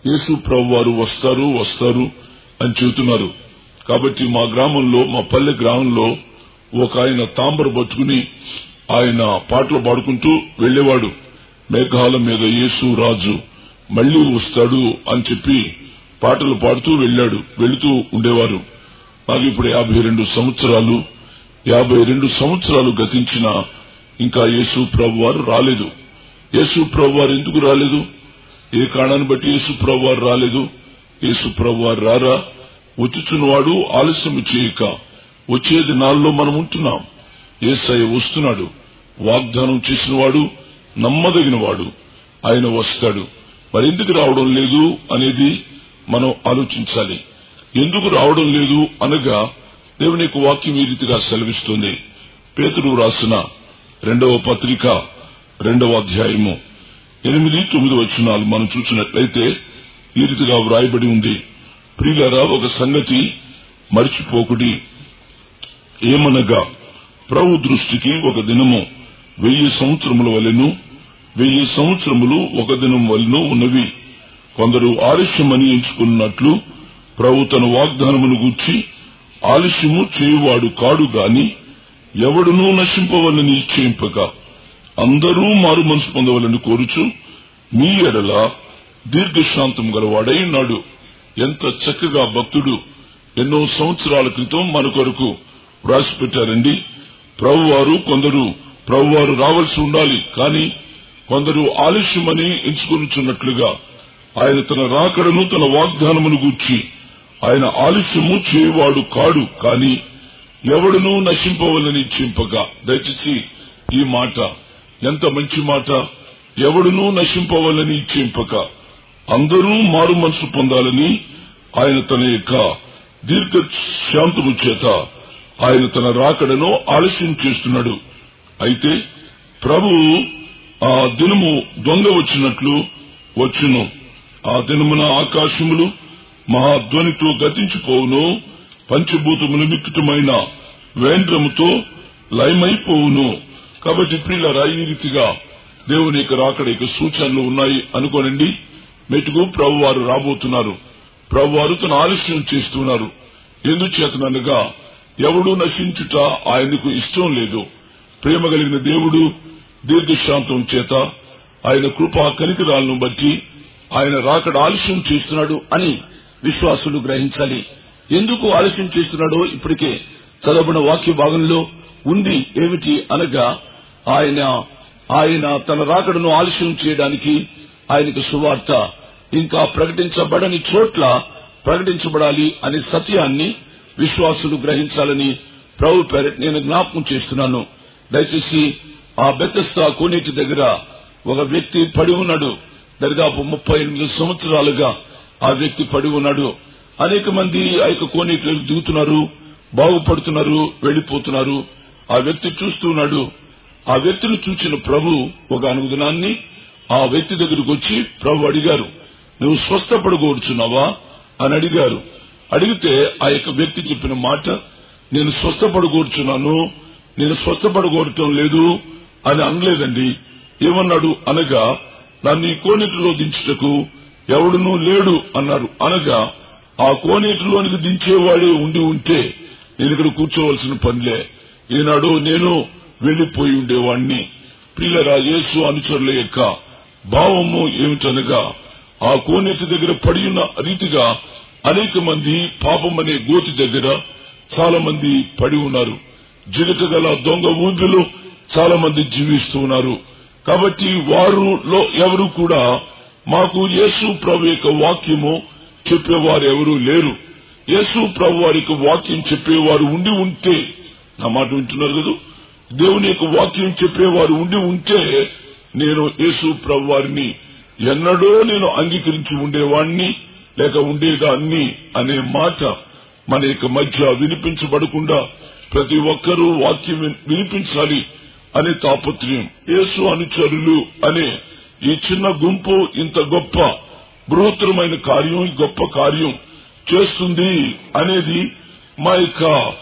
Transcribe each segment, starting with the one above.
యేసు ప్రభు వారు వస్తారు వస్తారు అని చెబుతున్నారు కాబట్టి మా గ్రామంలో మా పల్లె గ్రామంలో ఒక ఆయన తాంబర పట్టుకుని ఆయన పాటలు పాడుకుంటూ వెళ్లేవాడు మేఘాల మీద యేసు రాజు మళ్లీ వస్తాడు అని చెప్పి పాటలు పాడుతూ వెళ్లాడు వెళుతూ ఉండేవారు నాకు ఇప్పుడు యాభై రెండు సంవత్సరాలు యాభై రెండు సంవత్సరాలు గతించిన ఇంకా యేసు ప్రభు వారు రాలేదు యేసు ప్రభు వారు ఎందుకు రాలేదు ఏ కారణాన్ని బట్టి యేసు ప్రభు వారు రాలేదు యేసు ప్రభు వారు రారా వచ్చుచున్నవాడు ఆలస్యం చేయక వచ్చే దినాల్లో మనం ఉంటున్నాం ఏసయ్య వస్తున్నాడు వాగ్దానం చేసినవాడు నమ్మదగినవాడు ఆయన వస్తాడు మరెందుకు రావడం లేదు అనేది మనం ఆలోచించాలి ఎందుకు రావడం లేదు అనగా దేవుని యొక్క వాక్యం ఈ రీతిగా సెలవిస్తుంది పేతుడు రాసిన రెండవ పత్రిక రెండవ అధ్యాయము ఎనిమిది తొమ్మిది వచనాలు మనం చూసినట్లయితే ఈ రీతిగా వ్రాయబడి ఉంది ప్రియులరా ఒక సంగతి మర్చిపోకుడి ఏమనగా ప్రభు దృష్టికి ఒక దినము వెయ్యి సంవత్సరముల వలెను వెయ్యి సంవత్సరములు ఒక దినం వలెను ఉన్నవి కొందరు ఆలస్యమని ఎంచుకున్నట్లు ప్రభు తన వాగ్దానమును గూర్చి ఆలస్యము చేయువాడు కాడు గాని ఎవడునూ నశింపవలని నిశ్చయింపక అందరూ మారు మనసు పొందవలని కోరుచు మీ ఎడల దీర్ఘశాంతం గలవాడై ఉన్నాడు ఎంత చక్కగా భక్తుడు ఎన్నో సంవత్సరాల క్రితం మన కొరకు వ్రాసిపెట్టారండి ప్రభువారు కొందరు ప్రభువారు రావాల్సి ఉండాలి కానీ కొందరు ఆలస్యమని ఎంచుకొనిచున్నట్లుగా ఆయన తన రాకడను తన వాగ్దానమును గూర్చి ఆయన ఆలస్యము చేయవాడు కాడు కాని ఎవడునూ నశింపవలని చింపక దయచేసి ఈ మాట ఎంత మంచి మాట ఎవడునూ నశింపవలని చింపక అందరూ మారు మనసు పొందాలని ఆయన తన యొక్క దీర్ఘ శాంతము చేత ఆయన తన రాకడను ఆలస్యం చేస్తున్నాడు అయితే ప్రభు ఆ దినము దొంగ వచ్చినట్లు వచ్చును ఆ దినమున ఆకాశములు మహాధ్వనితో గతించిపోవును పంచభూతములు మిక్కుటమైన వేంద్రముతో లయమైపోవును కాబట్టి ప్రియులరా ఈ రీతిగా దేవుని యొక్క రాకడ యొక్క సూచనలు ఉన్నాయి అనుకోనండి మెటుకు ప్రభు వారు రాబోతున్నారు ప్రభు వారు తన ఆలస్యం చేస్తున్నారు ఎందుచేతనగా ఎవడు నశించుట ఆయనకు ఇష్టం లేదు ప్రేమ కలిగిన దేవుడు దీర్ఘశాంతం చేత ఆయన కృపా కనికరాలను బట్టి ఆయన రాకడ ఆలస్యం చేస్తున్నాడు అని విశ్వాసులు గ్రహించాలి ఎందుకు ఆలస్యం చేస్తున్నాడో ఇప్పటికే చదవబడిన వాక్య భాగంలో ఉంది ఏమిటి అనగా ఆయన ఆయన తన రాకడను ఆలస్యం చేయడానికి ఆయనకు సువార్త ఇంకా ప్రకటించబడని చోట్ల ప్రకటించబడాలి అనే సత్యాన్ని విశ్వాసులు గ్రహించాలని ప్రభు పేరట్ నేను జ్ఞాపకం చేస్తున్నాను దయచేసి ఆ బెత్తస్తా కోనేటి దగ్గర ఒక వ్యక్తి పడి ఉన్నాడు దరిదాపు ముప్పై ఎనిమిది సంవత్సరాలుగా ఆ వ్యక్తి పడి ఉన్నాడు అనేక మంది ఆ యొక్క కోనేటిలోకి దిగుతున్నారు బాగుపడుతున్నారు వెళ్లిపోతున్నారు ఆ వ్యక్తి చూస్తున్నాడు ఆ వ్యక్తిని చూసిన ప్రభు ఒక అనుగుణాన్ని ఆ వ్యక్తి దగ్గరకు వచ్చి ప్రభు అడిగారు నువ్వు స్వస్థపడగోరుచున్నావా అని అడిగారు అడిగితే ఆ యొక్క వ్యక్తి చెప్పిన మాట నేను స్వస్థపడగోరుచున్నాను నేను స్వస్థపడగోరటం లేదు అని అనలేదండి ఏమన్నాడు అనగా నన్ను ఈ కోనేటిలో దించుటకు ఎవడునూ లేడు అన్నారు అనగా ఆ కోనేటిలోనికి దించేవాడే ఉండి ఉంటే నేను ఇక్కడ కూర్చోవలసిన పనిలే ఈనాడు నేను వెళ్లిపోయి ఉండేవాణ్ణి పిల్లరా యేసు అనుచరుల యొక్క భావము ఏమిటనగా ఆ కోనేటి దగ్గర పడి ఉన్న రీతిగా అనేక మంది పాపం అనే గోతి దగ్గర చాలా మంది పడి ఉన్నారు జిగట గల దొంగ ఊపిలో చాలా మంది జీవిస్తూ ఉన్నారు కాబట్టి వారులో ఎవరు కూడా మాకు యేసు ప్రభు యొక్క వాక్యము చెప్పేవారు ఎవరూ లేరు యేసు ప్రభు వారి యొక్క వాక్యం చెప్పేవారు ఉండి ఉంటే నా మాట వింటున్నారు కదా దేవుని యొక్క వాక్యం చెప్పేవారు ఉండి ఉంటే నేను యేసు ప్రభు వారిని ఎన్నడో నేను అంగీకరించి ఉండేవాణ్ణి లేక ఉండేదాన్ని అనే మాట మన యొక్క మధ్య వినిపించబడకుండా ప్రతి ఒక్కరూ వాక్యం వినిపించాలి అనే తాపత్రయం యేసు అనుచరులు అనే ఈ చిన్న గుంపు ఇంత గొప్ప బృహత్తరమైన కార్యం గొప్ప కార్యం చేస్తుంది అనేది మా యొక్క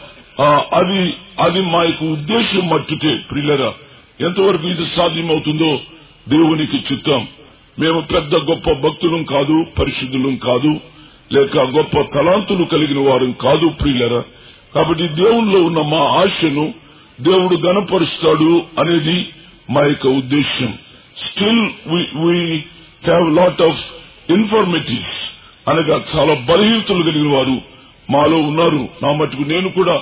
అది అది మా యొక్క ఉద్దేశం మట్టుకే ప్రిల్లరా ఎంతవరకు ఇది సాధ్యమవుతుందో దేవునికి చిత్తం మేము పెద్ద గొప్ప భక్తులం కాదు పరిశుద్ధులం కాదు లేక గొప్ప తలాంతులు కలిగిన వారు కాదు ప్రియులరా కాబట్టి దేవుల్లో ఉన్న మా ఆశను దేవుడు గనపరుస్తాడు అనేది మా యొక్క ఉద్దేశ్యం still we have lot of informatives అనగా చాలా బలహీనతలు కలిగిన వారు మాలో ఉన్నారు నా మటుకు నేను కూడా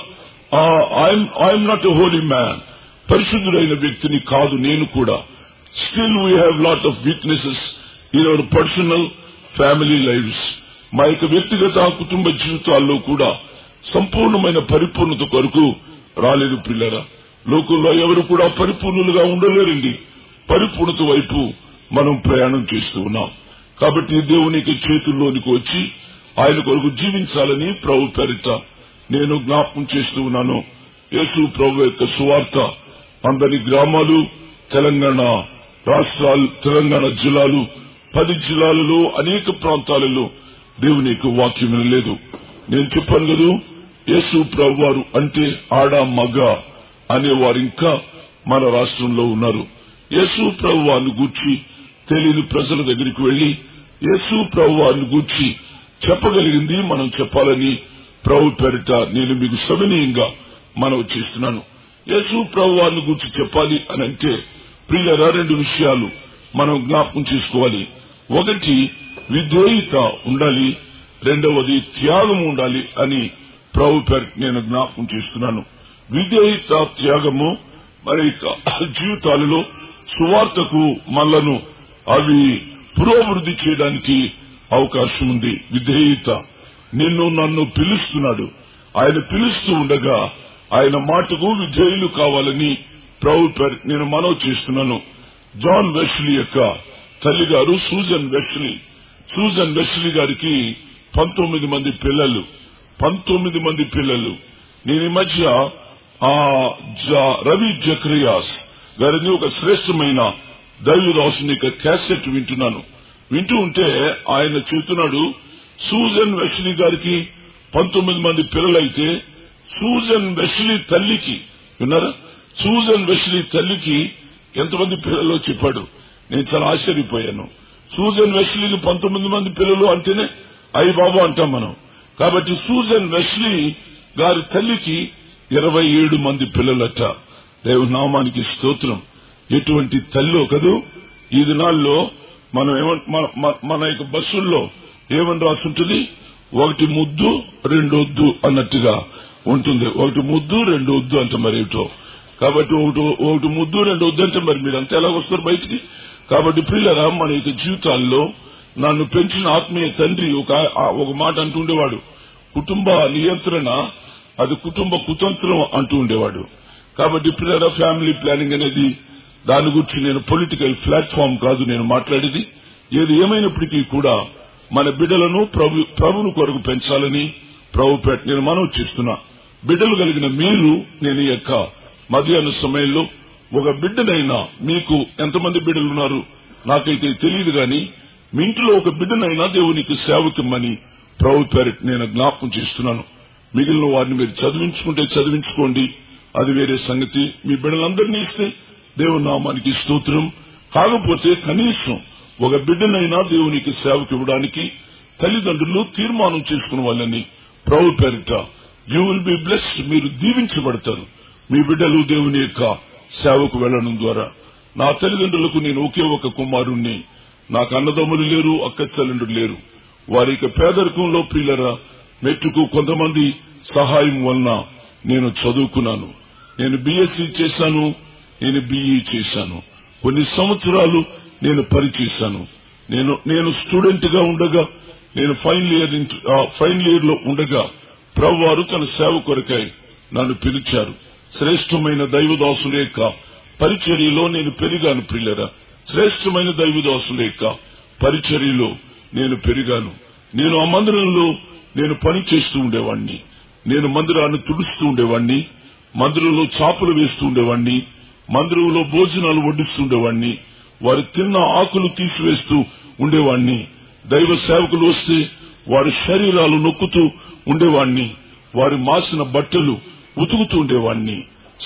I'm not a holy man పరిశుద్ధుడైన వ్యక్తిని కాదు నేను కూడా still we have lot of weaknesses in our personal family lives మా యొక్క వ్యక్తిగత కుటుంబ జీవితాల్లో కూడా సంపూర్ణమైన పరిపూర్ణత కొరకు రాలేదు పిల్లరా లోకంలో ఎవరు కూడా పరిపూర్ణులుగా ఉండలేరండి పరిపూర్ణత వైపు మనం ప్రయాణం చేస్తూ ఉన్నాం కాబట్టి దేవునికి చేతుల్లోనికి వచ్చి ఆయన కొరకు జీవించాలని ప్రభు పేరిట నేను జ్ఞాపకం చేస్తూ ఉన్నాను యేసు ప్రభు యొక్క సువార్త అందరి గ్రామాలు తెలంగాణ రాష్ట్రాలు తెలంగాణ జిల్లాలు పది జిల్లాలలో అనేక ప్రాంతాలలో దేవుని యొక్క వాక్యం లేదు నేను చెప్పాను కదా యేసు ప్రభు వారు అంటే ఆడ మగ అనేవారు ఇంకా మన రాష్ట్రంలో ఉన్నారు యేసు ప్రభు వారిని గూర్చి తెలియని ప్రజల దగ్గరికి వెళ్లి యేసు ప్రభు వారిని గూర్చి చెప్పగలిగింది మనం చెప్పాలని ప్రభు పేరిట నేను మీకు సవినీయంగా మనవి చేస్తున్నాను యేసు ప్రభు వారిని గూర్చి చెప్పాలి అని అంటే ప్రియులరా రెండు విషయాలు మనం జ్ఞాపకం చేసుకోవాలి ఒకటి విధేయత ఉండాలి రెండవది త్యాగం ఉండాలి అని ప్రభు పేరు నేను జ్ఞాపకం చేస్తున్నాను విధేయత త్యాగము మరి జీవితాలలో సువార్తకు మళ్ళను అవి పురోభివృద్ధి చేయడానికి అవకాశం ఉంది విధేయత నిన్ను నన్ను పిలుస్తున్నాడు ఆయన పిలుస్తూ ఉండగా ఆయన మాటకు విధేయులు కావాలని ప్రభు పేరు నేను మనవి చేస్తున్నాను జాన్ వెస్లీ యొక్క తల్లిగారు సూజన్ వెస్లీ సూజన్ వెస్లీ గారికి పంతొమ్మిది మంది పిల్లలు పంతొమ్మిది మంది పిల్లలు నేను ఈ మధ్య ఆ రవి జక్రియాస్ గారిని ఒక శ్రేష్టమైన దైవదాసుని యొక్క క్యాసెట్ వింటున్నాను వింటూ ఉంటే ఆయన చెబుతున్నాడు సూజన్ వెస్లీ గారికి పంతొమ్మిది మంది పిల్లలైతే సూజన్ వెస్లీ తల్లికి విన్నారా సూజన్ వెస్లీ తల్లికి ఎంతమంది పిల్లలు చెప్పాడు నేను చాలా ఆశ్చర్యపోయాను సూజన్ వెస్లీకి పంతొమ్మిది మంది పిల్లలు అంటేనే అయ్యి బాబు అంటాం మనం కాబట్టి సూజన్ వెస్లీ గారి తల్లికి ఇరవై ఏడు మంది పిల్లలట దేవు నామానికి స్తోత్రం ఎటువంటి తల్లో కదూ ఈ దినాల్లో మనం మన యొక్క బస్సుల్లో ఏమని రాసుంటుంది ఒకటి ముద్దు రెండు వద్దు అన్నట్టుగా ఉంటుంది ఒకటి ముద్దు రెండు వద్దు అంటే మరి ఏమిటో కాబట్టి ఒకటి ఒకటి ముద్దు రెండు వద్దు అంటే మరి మీరు అంతా ఎలాగొస్తారు బయటికి కాబట్టి పిల్లరా మన యొక్క జీవితాల్లో నన్ను పెంచిన ఆత్మీయ తండ్రి ఒక ఒక మాట అంటుండేవాడు కుటుంబ నియంత్రణ అది కుటుంబ కుతంత్రం అంటూ ఉండేవాడు కాబట్టి పిల్లల ఫ్యామిలీ ప్లానింగ్ అనేది దాని గురించి నేను పొలిటికల్ ప్లాట్ఫామ్ కాదు నేను మాట్లాడేది ఏది ఏమైనప్పటికీ కూడా మన బిడ్డలను ప్రభు ప్రభును కొరకు పెంచాలని ప్రభు పేట నేను మనవి చేస్తున్నా బిడ్డలు కలిగిన మీరు నేను ఈ యొక్క మధ్యాహ్న సమయంలో ఒక బిడ్డనైనా మీకు ఎంతమంది బిడ్డలున్నారు నాకైతే తెలియదు గాని మీ ఇంట్లో ఒక బిడ్డనైనా దేవునికి సేవకిమ్మని ప్రభు పేరు నేను జ్ఞాపకం చేస్తున్నాను మిగిలిన వారిని మీరు చదివించుకుంటే చదివించుకోండి అది వేరే సంగతి మీ బిడ్డలందరినీ ఇస్తే దేవుని నామానికి స్తోత్రం కాకపోతే కనీసం ఒక బిడ్డనైనా దేవునికి సేవకి ఇవ్వడానికి తల్లిదండ్రులు తీర్మానం చేసుకున్న వాళ్ళని ప్రభు పేరిట యూ విల్ బి బ్లెస్డ్ మీరు దీవించబడతారు మీ బిడ్డలు దేవుని యొక్క సేవకు వెళ్లడం ద్వారా నా తల్లిదండ్రులకు నేను ఒకే ఒక కుమారుణ్ణి నాకు అన్నదమ్ములు లేరు అక్క చెల్లెండ్రులు లేరు వారి యొక్క పేదరికంలో పిల్లరా మెట్టుకు కొంతమంది సహాయం వలన నేను చదువుకున్నాను నేను బీఎస్సీ చేశాను నేను బీఈ చేశాను కొన్ని సంవత్సరాలు నేను పనిచేశాను నేను నేను స్టూడెంట్ గా ఉండగా నేను ఫైనల్ ఇయర్ ఫైనల్ ఇయర్ లో ఉండగా ప్రభువారు తన సేవ కొరకై నన్ను పిలిచారు శ్రేష్టమైన దైవదాసుల యొక్క పరిచర్యలో నేను పెరిగాను ప్రిల్లరా శ్రేష్టమైన దైవదాసుల యొక్క పరిచర్యలో నేను పెరిగాను నేను ఆ మందిరంలో నేను పని చేస్తూ ఉండేవాణ్ణి నేను మందిరాన్ని తుడుస్తూ ఉండేవాణ్ణి మందిరంలో చాపలు వేస్తూ ఉండేవాణ్ణి మందిరంలో భోజనాలు వడ్డిస్తుండేవాణ్ణి వారు తిన్న ఆకులు తీసివేస్తూ ఉండేవాణ్ణి దైవ సేవకులు వస్తే వారి శరీరాలు నొక్కుతూ ఉండేవాణ్ణి వారి మాసిన బట్టలు ఉతుకుతూ ఉండేవాణ్ణి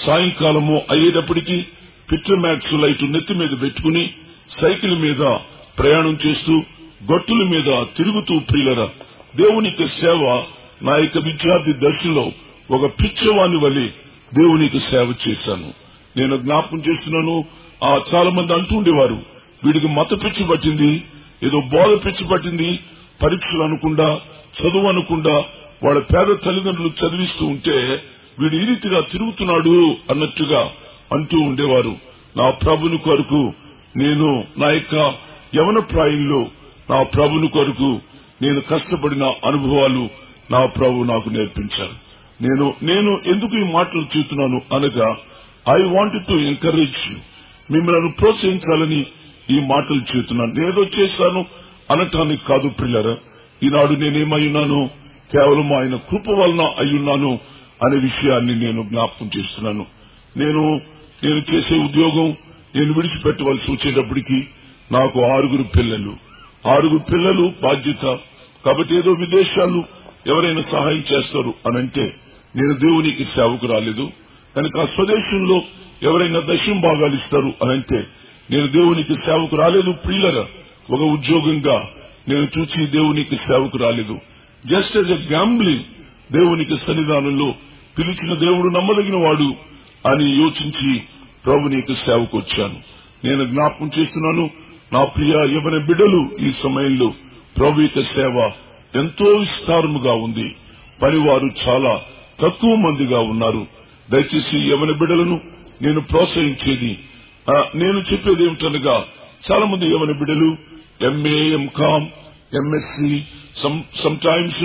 సాయంకాలము అయ్యేటప్పటికీ పిక్చర్ మ్యాక్స్ లైట్ నెత్తి మీద పెట్టుకుని సైకిల్ మీద ప్రయాణం చేస్తూ గట్టుల మీద తిరుగుతూ ప్రియులరా దేవునికి సేవ నా యొక్క విద్యార్థి దశలో ఒక పిచ్చవాణి వలె దేవునికి సేవ చేశాను నేను జ్ఞాపకం చేస్తున్నాను ఆ చాలా మంది అంటూ ఉండేవారు వీడికి మత పిచ్చి పట్టింది ఏదో బోధ పిచ్చి పట్టింది పరీక్షలు అనుకుండా చదువు అనుకుండా వాళ్ళ పేద తల్లిదండ్రులు చదివిస్తూ ఉంటే వీడు ఈ రీతిగా తిరుగుతున్నాడు అన్నట్టుగా అంటూ ఉండేవారు నా ప్రభుని కొరకు నేను నా యొక్క యవన ప్రాయంలో నా ప్రభుని కొరకు నేను కష్టపడిన అనుభవాలు నా ప్రభు నాకు నేర్పించారు నేను నేను ఎందుకు ఈ మాటలు చెబుతున్నాను అనగా I want to encourage you మిమ్మల్ని ప్రోత్సహించాలని ఈ మాటలు చెబుతున్నాను నేనేదో చేశాను అనటానికి కాదు పిల్లరా ఈనాడు నేనేమయ్యున్నాను కేవలం ఆయన కృప వలన అయ్యున్నాను అనే విషయాన్ని నేను జ్ఞాపకం చేస్తున్నాను నేను నేను చేసే ఉద్యోగం నేను విడిచిపెట్టవలసి వచ్చేటప్పటికి నాకు ఆరుగురు పిల్లలు ఆరుగురు పిల్లలు బాధ్యత కాబట్టి ఏదో విదేశాలు ఎవరైనా సహాయం చేస్తారు అనంటే నేను దేవునికి సేవకు రాలేదు కనుక ఆ స్వదేశంలో ఎవరైనా దశం భాగాలు ఇస్తారు అనంటే నేను దేవునికి సేవకు రాలేదు ప్రియులరా ఒక ఉద్యోగంగా నేను చూసి దేవునికి సేవకు రాలేదు జస్ట్ ఎస్ ఎ గ్యాంబ్లింగ్ దేవునికి సన్నిధానంలో పిలిచిన దేవుడు నమ్మదగిన వాడు అని యోచించి ప్రభు నీకు సేవకు వచ్చాను నేను జ్ఞాపకం చేస్తున్నాను నా ప్రియ యవన బిడ్డలు ఈ సమయంలో ప్రభు యొక్క సేవ ఎంతో విస్తారముగా ఉంది పనివారు చాలా తక్కువ మందిగా ఉన్నారు దయచేసి యవన బిడ్డలను నేను ప్రోత్సహించేది ఆ, నేను చెప్పేది ఏమిటనగా చాలా మంది యవన బిడ్డలు MA MCom MSc sometimes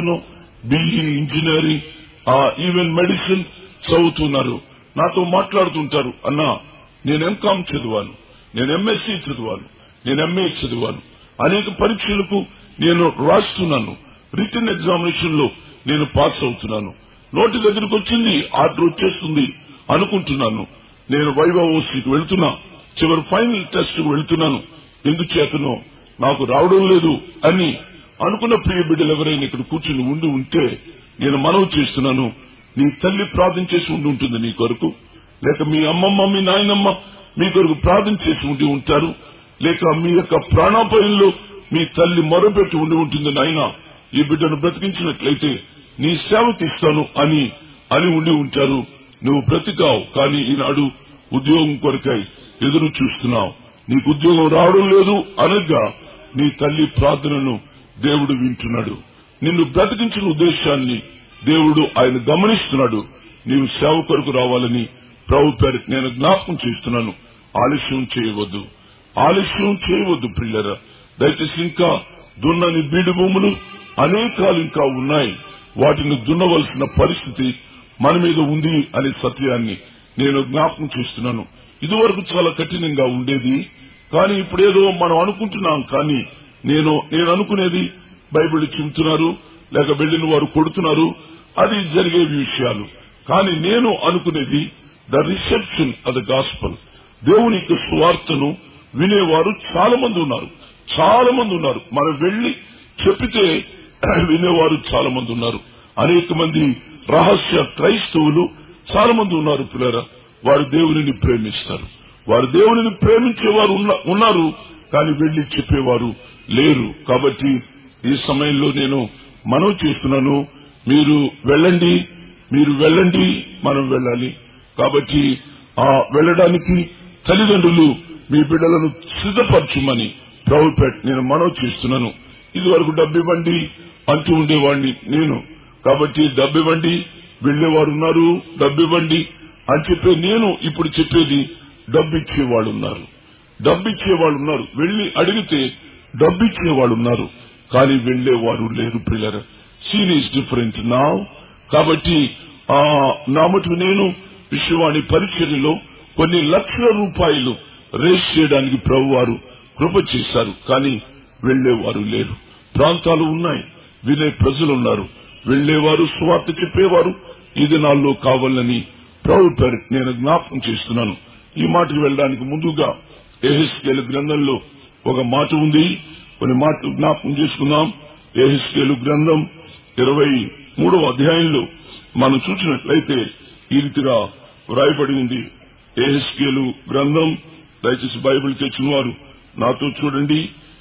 BE engineering even medicine చదువుతున్నారు నాతో మాట్లాడుతుంటారు అన్నా నేను ఎంకామ్ చదివాను నేను ఎంఎస్సి చదివాను నేను ఎంఏ చదివాను అనేక పరీక్షలకు నేను రాస్తున్నాను రిటర్న్ ఎగ్జామినేషన్ లో నేను పాస్ అవుతున్నాను నోటి దగ్గరికి వచ్చింది ఆర్డర్ వచ్చేస్తుంది అనుకుంటున్నాను నేను వైభవోసికి వెళ్తున్నా చివరి ఫైనల్ టెస్ట్ కు వెళ్తున్నాను ఎందుచేతనో నాకు రావడం లేదు అని అనుకున్న ప్రియ బిడ్డలు ఎవరైనా ఇక్కడ కూర్చుని ఉండి ఉంటే నేను మనవి చేస్తున్నాను నీ తల్లి ప్రార్థన చేసి ఉండి ఉంటుంది నీ కొరకు లేక మీ అమ్మమ్మ మీ నాయనమ్మ మీ కొరకు ప్రార్థన చేసి ఉండి ఉంటారు లేక మీ యొక్క ప్రాణాపాయంలో మీ తల్లి మొరపెట్టి ఉండి ఉంటుంది నాయన ఈ బిడ్డను బ్రతికించినట్లయితే నీ సేవకి ఇస్తాను అని అని ఉండి ఉంటారు నువ్వు బ్రతికావు కానీ ఈనాడు ఉద్యోగం కొరకై ఎదురు చూస్తున్నావు నీకు ఉద్యోగం రావడం లేదు అనగా నీ తల్లి ప్రార్థనను దేవుడు వింటున్నాడు నిన్ను బ్రతికించిన ఉద్దేశాన్ని దేవుడు ఆయన గమనిస్తున్నాడు నీవు సేవ కొరకు రావాలని ప్రభు పేరు నేను జ్ఞాపకం చేస్తున్నాను ఆలస్యం చేయవద్దు ఆలస్యం చేయవద్దు పిల్లరా దయచేసి ఇంకా దున్నని బీడు భూములు అనేకాలు ఇంకా ఉన్నాయి వాటిని దున్నవలసిన పరిస్థితి మన మీద ఉంది అనే సత్యాన్ని నేను జ్ఞాపకం చేస్తున్నాను ఇదివరకు చాలా కఠినంగా ఉండేది కానీ ఇప్పుడేదో మనం అనుకుంటున్నాం కానీ నేను నేను అనుకునేది బైబిల్ చెబుతున్నారు లేక వెళ్ళిన వారు కొడుతున్నారు అది జరిగే విషయాలు కానీ నేను అనుకునేది the reception of the gospel దేవుని యొక్క సువార్తను వినేవారు చాలా మంది ఉన్నారు చాలా మంది ఉన్నారు మనం వెళ్లి చెప్పితే వినేవారు చాలా మంది ఉన్నారు అనేక మంది రహస్య క్రైస్తవులు చాలా మంది ఉన్నారు పిల్లరా వారు దేవునిని ప్రేమిస్తారు వారు దేవునిని ప్రేమించేవారు ఉన్న- ఉన్నారు కానీ వెళ్లి చెప్పేవారు లేరు కాబట్టి ఈ సమయంలో నేను మనవి చేస్తున్నాను మీరు వెళ్ళండి మీరు వెళ్ళండి మనం వెళ్ళాలి కాబట్టి ఆ వెళ్ళడానికి తల్లిదండ్రులు మీ బిడ్డలను సిద్ధపరచుమని ప్రభుపేట నేను మనవి చేస్తున్నాను ఇది వరకు డబ్బివ్వండి అంటూ ఉండేవాడిని నేను కాబట్టి డబ్బివ్వండి వెళ్లేవారు ఉన్నారు డబ్బివ్వండి అని చెప్పే నేను ఇప్పుడు చెప్పేది డబ్బిచ్చేవాళ్ళు ఉన్నారు డబ్బిచ్చేవాళ్ళు ఉన్నారు వెళ్లి అడిగితే డబ్బిచ్చేవాళ్ళు ఉన్నారు కానీ వెళ్లేవారు లేరు పిల్లర సీన్ ఈస్ డిఫరెంట్ నా కాబట్టి ఆ నా మటుకు నేను విశ్వవాణి పరిచర్యలో కొన్ని లక్షల రూపాయలు రేస్ చేయడానికి ప్రభువారు కృప చేశారు కానీ వెళ్లేవారు లేరు ప్రాంతాలు ఉన్నాయి వినే ప్రజలు ఉన్నారు వెళ్లేవారు స్వార్థ చెప్పేవారు ఈ దినాల్లో కావాలని ప్రభు పేరు నేను జ్ఞాపకం చేస్తున్నాను ఈ మాటకు వెళ్ళడానికి ముందుగా ఏహెస్కేలు గ్రంథంలో ఒక మాట ఉంది కొన్ని మాటలు జ్ఞాపకం చేసుకుందాం ఏహెస్కేలు గ్రంథం ఇరవై మూడవ అధ్యాయంలో మనం చూసినట్లయితే ఈ రీతిగా వ్రాయబడి ఉంది ఏహెస్కేలు గ్రంథం దయచేసి బైబిల్ తెచ్చిన వారు నాతో చూడండి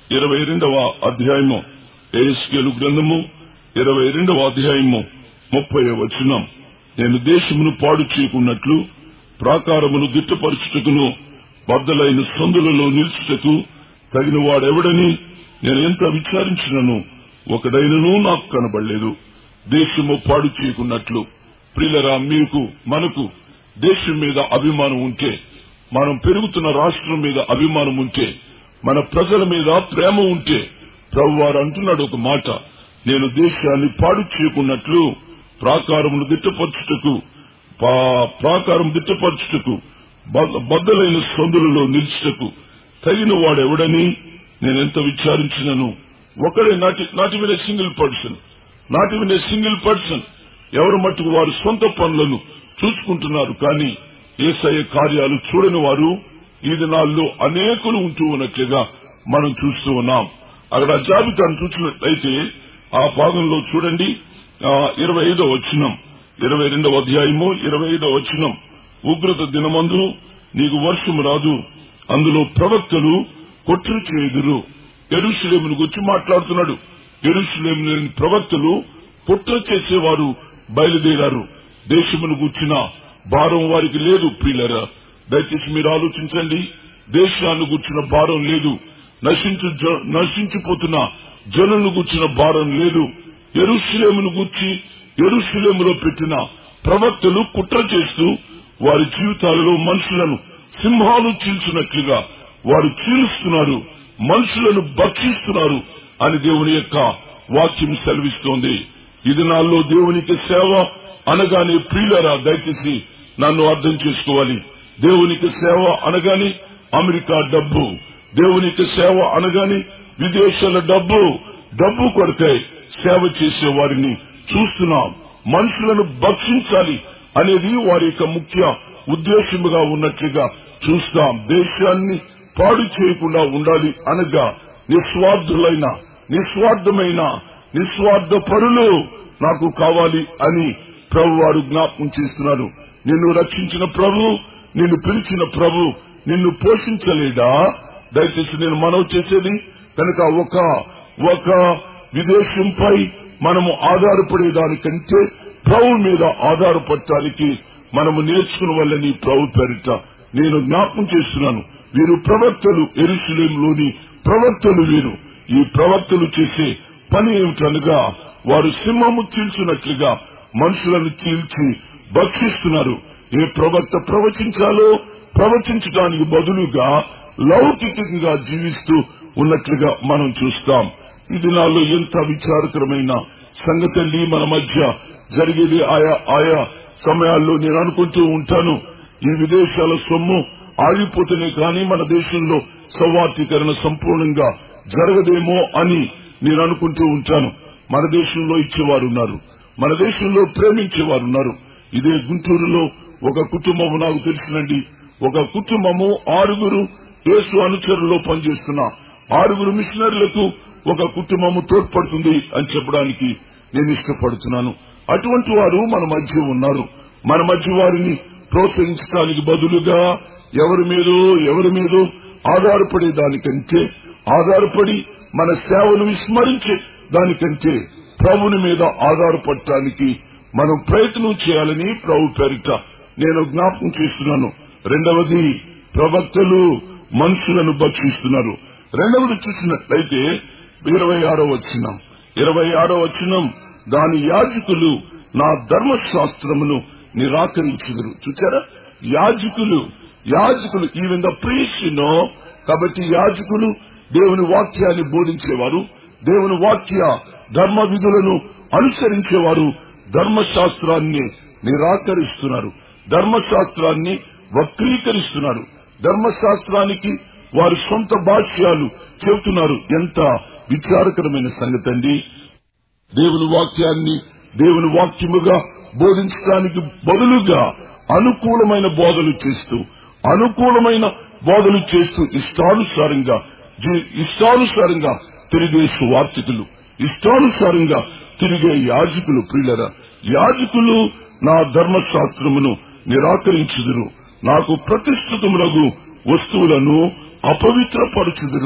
ఇరవై రెండవ అధ్యాయము ఏస్కేలు గ్రంథము ఇరవై రెండవ అధ్యాయము ముప్పై వచనం నేను దేశమును పాడు చేయకున్నట్లు ప్రాకారమును దిట్టపరచుటకును బద్దలైన సందులలో నిలుచుటకు తగిన వాడెవడని నేను ఎంత విచారించినను ఒకడైనను నాకు కనబడలేదు దేశము పాడు చేయకున్నట్లు ప్రియులరా మీకు మనకు దేశం మీద అభిమానం ఉంటే మనం పెరుగుతున్న రాష్ట్రం మీద అభిమానం ఉంటే మన ప్రజల మీద ప్రేమ ఉంటే ప్రభు వారు అంటున్నాడు ఒక మాట నేను దేశాన్ని పాడు చేయకున్నట్లు ప్రాకారమును దిట్టపరచుటకు పా- ప్రాకారం దిట్టపరచుటకు బ- బద్దలైన సందులలో నిలుచుటకు తగిన వాడెవడని నేనెంత విచారించినను ఒకడే నాటి నాటి మీద సింగిల్ పర్సన్ నాటి మీద సింగిల్ పర్సన్ ఎవరు మట్టుకు వారు సొంత పనులను చూసుకుంటున్నారు కానీ ఏసయ్య కార్యాలు చూడని వారు ఈ దినాల్లో అనేకులు ఉంటూ ఉన్నట్లుగా మనం చూస్తూ ఉన్నాం అక్కడ ఆ జాబితాను చూసినట్లయితే ఆ భాగంలో చూడండి ఇరవై ఐదో వచ్చినం ఇరవై రెండవ అధ్యాయము ఇరవై ఐదో వచ్చినం ఉగ్రత దినమందు నీకు వర్షము రాదు అందులో ప్రవక్తలు కొట్టులు చేయుదురు ఎరుషులేమును గురించి మాట్లాడుతున్నాడు ఎరుషులేము ప్రవక్తలు కుట్ర చేసేవారు బయలుదేరారు దేశమును గుర్చిన భారం వారికి లేదు ప్రియులరా దయచేసి మీరు ఆలోచించండి దేశాన్ని గుర్చిన భారం లేదు నశించు జ- నశించిపోతున్న జనులను గుర్చిన భారం లేదు ఎరుషులేమును గుర్చి ఎరుషులేములో పెట్టిన ప్రవక్తలు కుట్ర చేస్తూ వారి జీవితాలలో మనుషులను సింహాలు చీల్చినట్లుగా వారు చీలుస్తున్నారు మనుషులను భక్షిస్తున్నారు అని దేవుని యొక్క వాక్యం సెలవిస్తోంది ఈ దినాల్లో దేవునికి సేవ అనగానే ప్రియులరా దయచేసి నన్ను అర్థం చేసుకోవాలి దేవునికి సేవ అనగానే అమెరికా డబ్బు దేవునికి సేవ అనగానే విదేశాల డబ్బు డబ్బు కొరకై సేవ చేసే వారిని చూస్తున్నాం మనుషులను భక్షించాలి అనేది వారి యొక్క ముఖ్య ఉద్దేశముగా ఉన్నట్లుగా చూస్తాం దేశాన్ని పాడు చేయకుండా ఉండాలి అనగా నిస్వార్థులైన నిస్వార్థమైన నిస్వార్థ పరులు నాకు కావాలి అని ప్రభు వారు జ్ఞాపకం చేస్తున్నారు నిన్ను రక్షించిన ప్రభు నిన్ను పిలిచిన ప్రభు నిన్ను పోషించలేడా దయచేసి నేను మనవి చేసేది కనుక ఒక ఒక విదేశంపై మనము ఆధారపడేదానికంటే ప్రభు మీద ఆధారపడటానికి మనము నేర్చుకున్న వల్లని ప్రభు పేరిట నేను జ్ఞాపకం చేస్తున్నాను వీరు ప్రవక్తలు ఎరుసలేంలోని ప్రవక్తలు వీరు ఈ ప్రవక్తలు చేసే పని ఏమిటనగా వారు సింహము చీల్చినట్లుగా మనుషులను చీల్చి భక్షిస్తున్నారు ఏ ప్రవక్త ప్రవచించాలో ప్రవచించడానికి బదులుగా లౌకికంగా జీవిస్తూ ఉన్నట్లుగా మనం చూస్తాం ఈ దినాల్లో ఎంత విచారకరమైన సంగతి మన మధ్య జరిగేది ఆయా ఆయా సమయాల్లో నేను అనుకుంటూ ఉంటాను ఈ విదేశాల సొమ్ము ఆగిపోతేనే కానీ మన దేశంలో సౌవార్థీకరణ సంపూర్ణంగా జరగదేమో అని నేను అనుకుంటూ ఉంటాను మన దేశంలో ఇచ్చేవారు ఉన్నారు మన దేశంలో ప్రేమించేవారు ఉన్నారు ఇదే గుంటూరులో ఒక కుటుంబము నాకు తెలిసినండి ఒక కుటుంబము ఆరుగురు యేసు అనుచరులో పనిచేస్తున్న ఆరుగురు మిషనరీలకు ఒక కుటుంబము తోడ్పడుతుంది అని చెప్పడానికి నేను ఇష్టపడుతున్నాను అటువంటి వారు మన మధ్య ఉన్నారు మన మధ్య వారిని ప్రోత్సహించడానికి బదులుగా ఎవరి మీదో ఎవరి మీదో ఆధారపడే దానికంటే ఆధారపడి మన సేవను విస్మరించే దానికంటే ప్రభుని మీద ఆధారపడటానికి మనం ప్రయత్నం చేయాలని ప్రభు పేరిట నేను జ్ఞాపకం చేస్తున్నాను రెండవది ప్రవక్తలు మనుషులను భక్షిస్తున్నారు రెండవది చూసినట్లయితే ఇరవై ఆరో వచ్చినం ఇరవై ఆరో వచ్చినం దాని యాజకులు నా ధర్మశాస్త్రమును నిరాకరించుదురు చూచారా యాజకులు యాజకులు ఈవెన్ ద ప్రీషినో కాబట్టి యాజకులు దేవుని వాక్యాన్ని బోధించేవారు దేవుని వాక్య ధర్మ విధులను అనుసరించేవారు ధర్మశాస్త్రాన్ని నిరాకరిస్తున్నారు ధర్మశాస్త్రాన్ని వక్రీకరిస్తున్నారు ధర్మశాస్త్రానికి వారి సొంత భాష్యాలు చెబుతున్నారు ఎంత విచారకరమైన సంగతి అండి దేవుని వాక్యాన్ని దేవుని వాక్యముగా బోధించడానికి బదులుగా అనుకూలమైన బోధలు చేస్తూ అనుకూలమైన బోధలు చేస్తూ ఇష్టానుసారంగా జీ- ఇష్టానుసారంగా తిరిగే సువార్థికులు ఇష్టానుసారంగా తిరిగే యాజకులు ప్రియులరా యాజకులు నా ధర్మశాస్త్రమును నిరాకరించుదురు నాకు ప్రతిష్ఠితములకు వస్తువులను అపవిత్రపరచుదురు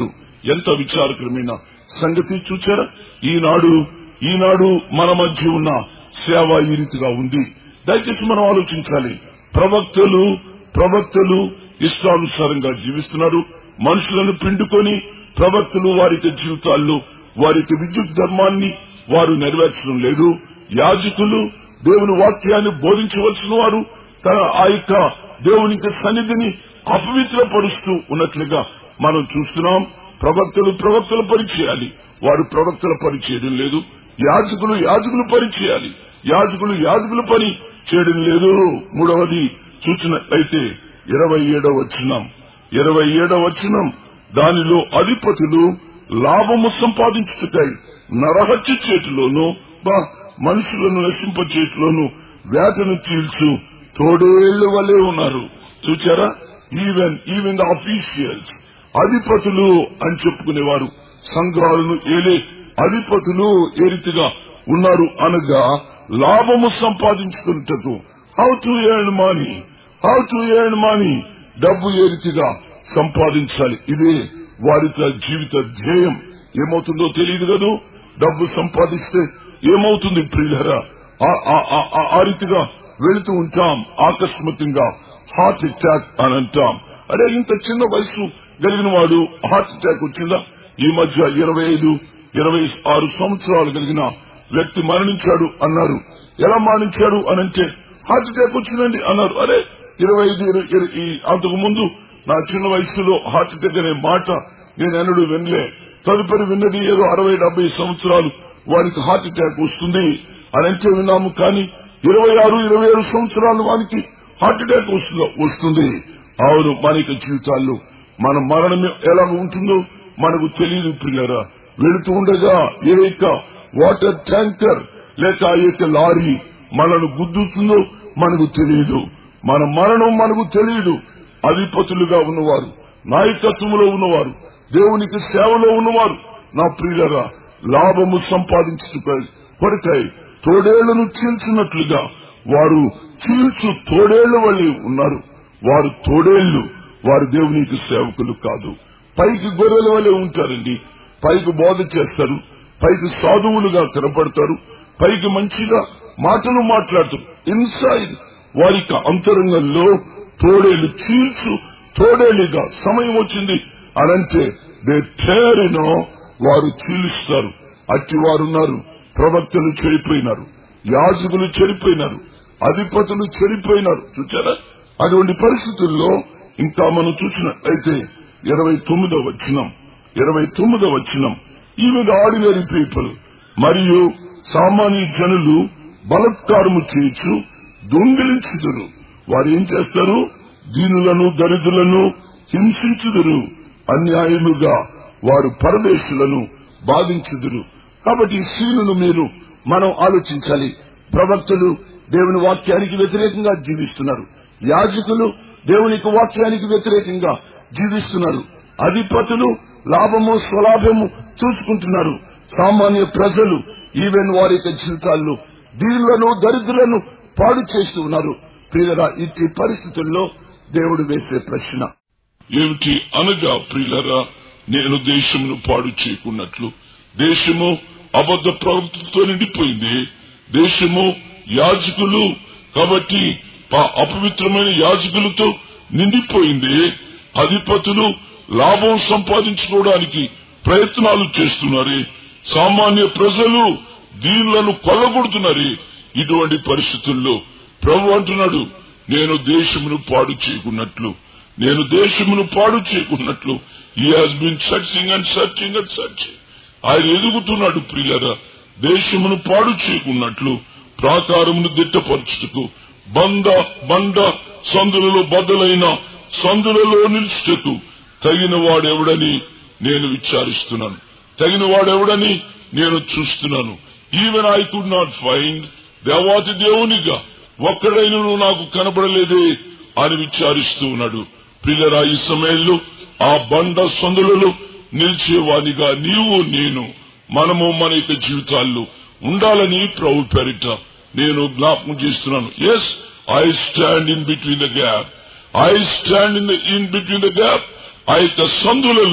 ఎంత విచారకరమైన సంగతి చూచారా ఈనాడు ఈనాడు మన మధ్య ఉన్న సేవ ఈ రీతిగా ఉంది దయచేసి మనం ఆలోచించాలి ప్రవక్తలు ప్రవక్తలు ఇష్టానుసారంగా జీవిస్తున్నారు మనుషులను పిండుకొని ప్రవక్తలు వారి యొక్క జీవితాల్లో వారి యొక్క విద్యుత్ ధర్మాన్ని వారు నెరవేర్చడం లేదు యాజకులు దేవుని వాక్యాన్ని బోధించవలసిన వారు తన ఆ యొక్క దేవుని యొక్క సన్నిధిని అపవిత్రపరుస్తూ ఉన్నట్లుగా మనం చూస్తున్నాం ప్రవక్తలు ప్రవక్తల పని చేయాలి వారు ప్రవక్తల పని చేయడం లేదు యాజకులు యాజకులు పని చేయాలి యాజకులు యాజకుల పని చేయడం లేదు మూడవది చూసినట్లయితే ఇరవై ఏడవ వచ్చినాం ఇరవై ఏడవ వచ్చినం దానిలో అధిపతులు లాభము సంపాదించుటకై నరహత్య చేతిలోను బా మనుషులను నశింప చేతిలోను వేటను చీల్చు తోడేళ్లు వలె ఉన్నారు చూచారా ఈవెన్ ఈవెన్ ద అఫీషియల్స్ అధిపతులు అని చెప్పుకునేవారు సంఘాలను ఏలే అధిపతులు ఏ రీతిగా ఉన్నారు అనగా లాభము సంపాదించుకున్నటకు how to earn money how to earn money డబ్బు ఏ రీతిగా సంపాదించాలి ఇదే వారి జీవిత ధ్యేయం ఏమవుతుందో తెలియదు కదూ డబ్బు సంపాదిస్తే ఏమవుతుంది ప్రియులరా ఆ- ఆ- ఆ- ఆ- ఆ రీతిగా వెళుతూ ఉంటాం ఆకస్మికంగా హార్ట్ అటాక్ అని అంటాం అరే ఇంత చిన్న వయసు కలిగిన వాడు హార్ట్ అటాక్ వచ్చిందా ఈ మధ్య ఇరవై ఐదు ఇరవై ఆరు సంవత్సరాలు కలిగిన వ్యక్తి మరణించాడు అన్నారు ఎలా మరణించాడు అనంటే హార్ట్ అటాక్ వచ్చిందండి అన్నారు అరే ఇరవై ఐదు ఇరవై- ఇరవై- ఈ అంతకు ముందు నా చిన్న వయసులో హార్ట్ అటాక్ అనే మాట నేను ఎన్నడూ వినలే తదుపరి విన్నది ఏదో అరవై డెబ్బై సంవత్సరాలు వారికి హార్ట్ అటాక్ వస్తుంది అని అంటే విన్నాము కానీ ఇరవై ఆరు ఇరవై ఏడు సంవత్సరాలు వారికి హార్ట్ అటాక్ వస్తుందో వస్తుంది అవును మన యొక్క జీవితాల్లో మన మరణం ఎలా ఉంటుందో మనకు తెలియదు పిల్లరా వెళుతూ ఉండగా ఏ యొక్క వాటర్ ట్యాంకర్ లేక ఆ యొక్క లారీ మనను గుద్దుతుందో మనకు తెలియదు మన మరణం మనకు తెలియదు అధిపతులుగా ఉన్నవారు నాయకత్వంలో ఉన్నవారు దేవునికి సేవలో ఉన్నవారు నా ప్రియులరా లాభము సంపాదించుటకై కొరకై తోడేళ్లను చీల్చినట్లుగా వారు చీల్చు తోడేళ్ల వల్లే ఉన్నారు వారు తోడేళ్లు వారు దేవునికి సేవకులు కాదు పైకి గొర్రెల వలె ఉంటారండి పైకి బోధ చేస్తారు పైకి సాధువులుగా కనపడతారు పైకి మంచిగా మాటలు మాట్లాడుతారు ఇన్సైడ్ వారి యొక్క అంతరంగంలో తోడేళ్లు చీల్చు తోడేళ్లుగా సమయం వచ్చింది అనంటే దే టేరినో వారు చీలుస్తారు అట్టి వారున్నారు ప్రవక్తలు చెడిపోయినారు యాజకులు చెడిపోయినారు అధిపతులు చెడిపోయినారు చూచారా అటువంటి పరిస్థితుల్లో ఇంకా మనం చూసినట్లయితే ఇరవై తొమ్మిదో వచ్చినం ఇరవై తొమ్మిదో వచ్చినం ఈమె ఆర్డినరీ పీపుల్ మరియు సామాన్య జనులు బలత్కారము చేయొచ్చు దొంగిలించుదురు వారు ఏం చేస్తారు దీనులను దరిద్రులను హింసించుదురు అన్యాయముగా వారు పరదేశులను బాధించుదురు కాబట్టి ఈ సీనును మీరు మనం ఆలోచించాలి ప్రవక్తలు దేవుని వాక్యానికి వ్యతిరేకంగా జీవిస్తున్నారు యాజకులు దేవుని యొక్క వాక్యానికి వ్యతిరేకంగా జీవిస్తున్నారు అధిపతులు లాభము స్వలాభము చూసుకుంటున్నారు సామాన్య ప్రజలు ఈవెన్ వారి యొక్క జీవితాల్లో దీనులను దరిద్రులను పాడు చేస్తూ ఉన్నారు ప్రియరా ఇట్టి పరిస్థితుల్లో దేవుడు వేసే ప్రశ్న ఏమిటి అనగా ప్రియులరా నేను దేశమును పాడు చేయకున్నట్లు దేశము అబద్ధ ప్రవృత్తితో నిండిపోయింది దేశము యాజకులు కాబట్టి ప- అపవిత్రమైన యాజకులతో నిండిపోయింది అధిపతులు లాభం సంపాదించుకోవడానికి ప్రయత్నాలు చేస్తున్నారు సామాన్య ప్రజలు దీనులను కొల్లగొడుతున్నారు ఇటువంటి పరిస్థితుల్లో ప్రభు అంటున్నాడు నేను దేశమును పాడు చేయకున్నట్లు నేను దేశమును పాడు చేయకున్నట్లు ఈ has been searching and searching and searching ఆయన ఎదుగుతున్నాడు ప్రియులరా దేశమును పాడు చేయకున్నట్లు ప్రాకారమును దిట్టపరచుటకు బంద బండ సందులలో బద్దలైన సందులలో నిలుచుటకు తగిన వాడెవడని నేను విచారిస్తున్నాను తగిన వాడెవడని నేను చూస్తున్నాను even I could not find దేవాతి దేవునిగా ఒక్కడైనను నాకు కనబడలేదే అని విచారిస్తూ ఉన్నాడు పిల్లరా ఈ సమయంలో ఆ బండ సందులలో నిలిచేవానిగా నీవు నేను మనము మన యొక్క జీవితాల్లో ఉండాలని ప్రభు పేరిట నేను జ్ఞాపకం చేస్తున్నాను as I stand in between the gap I stand in in between the gap ఆ యొక్క సందులలో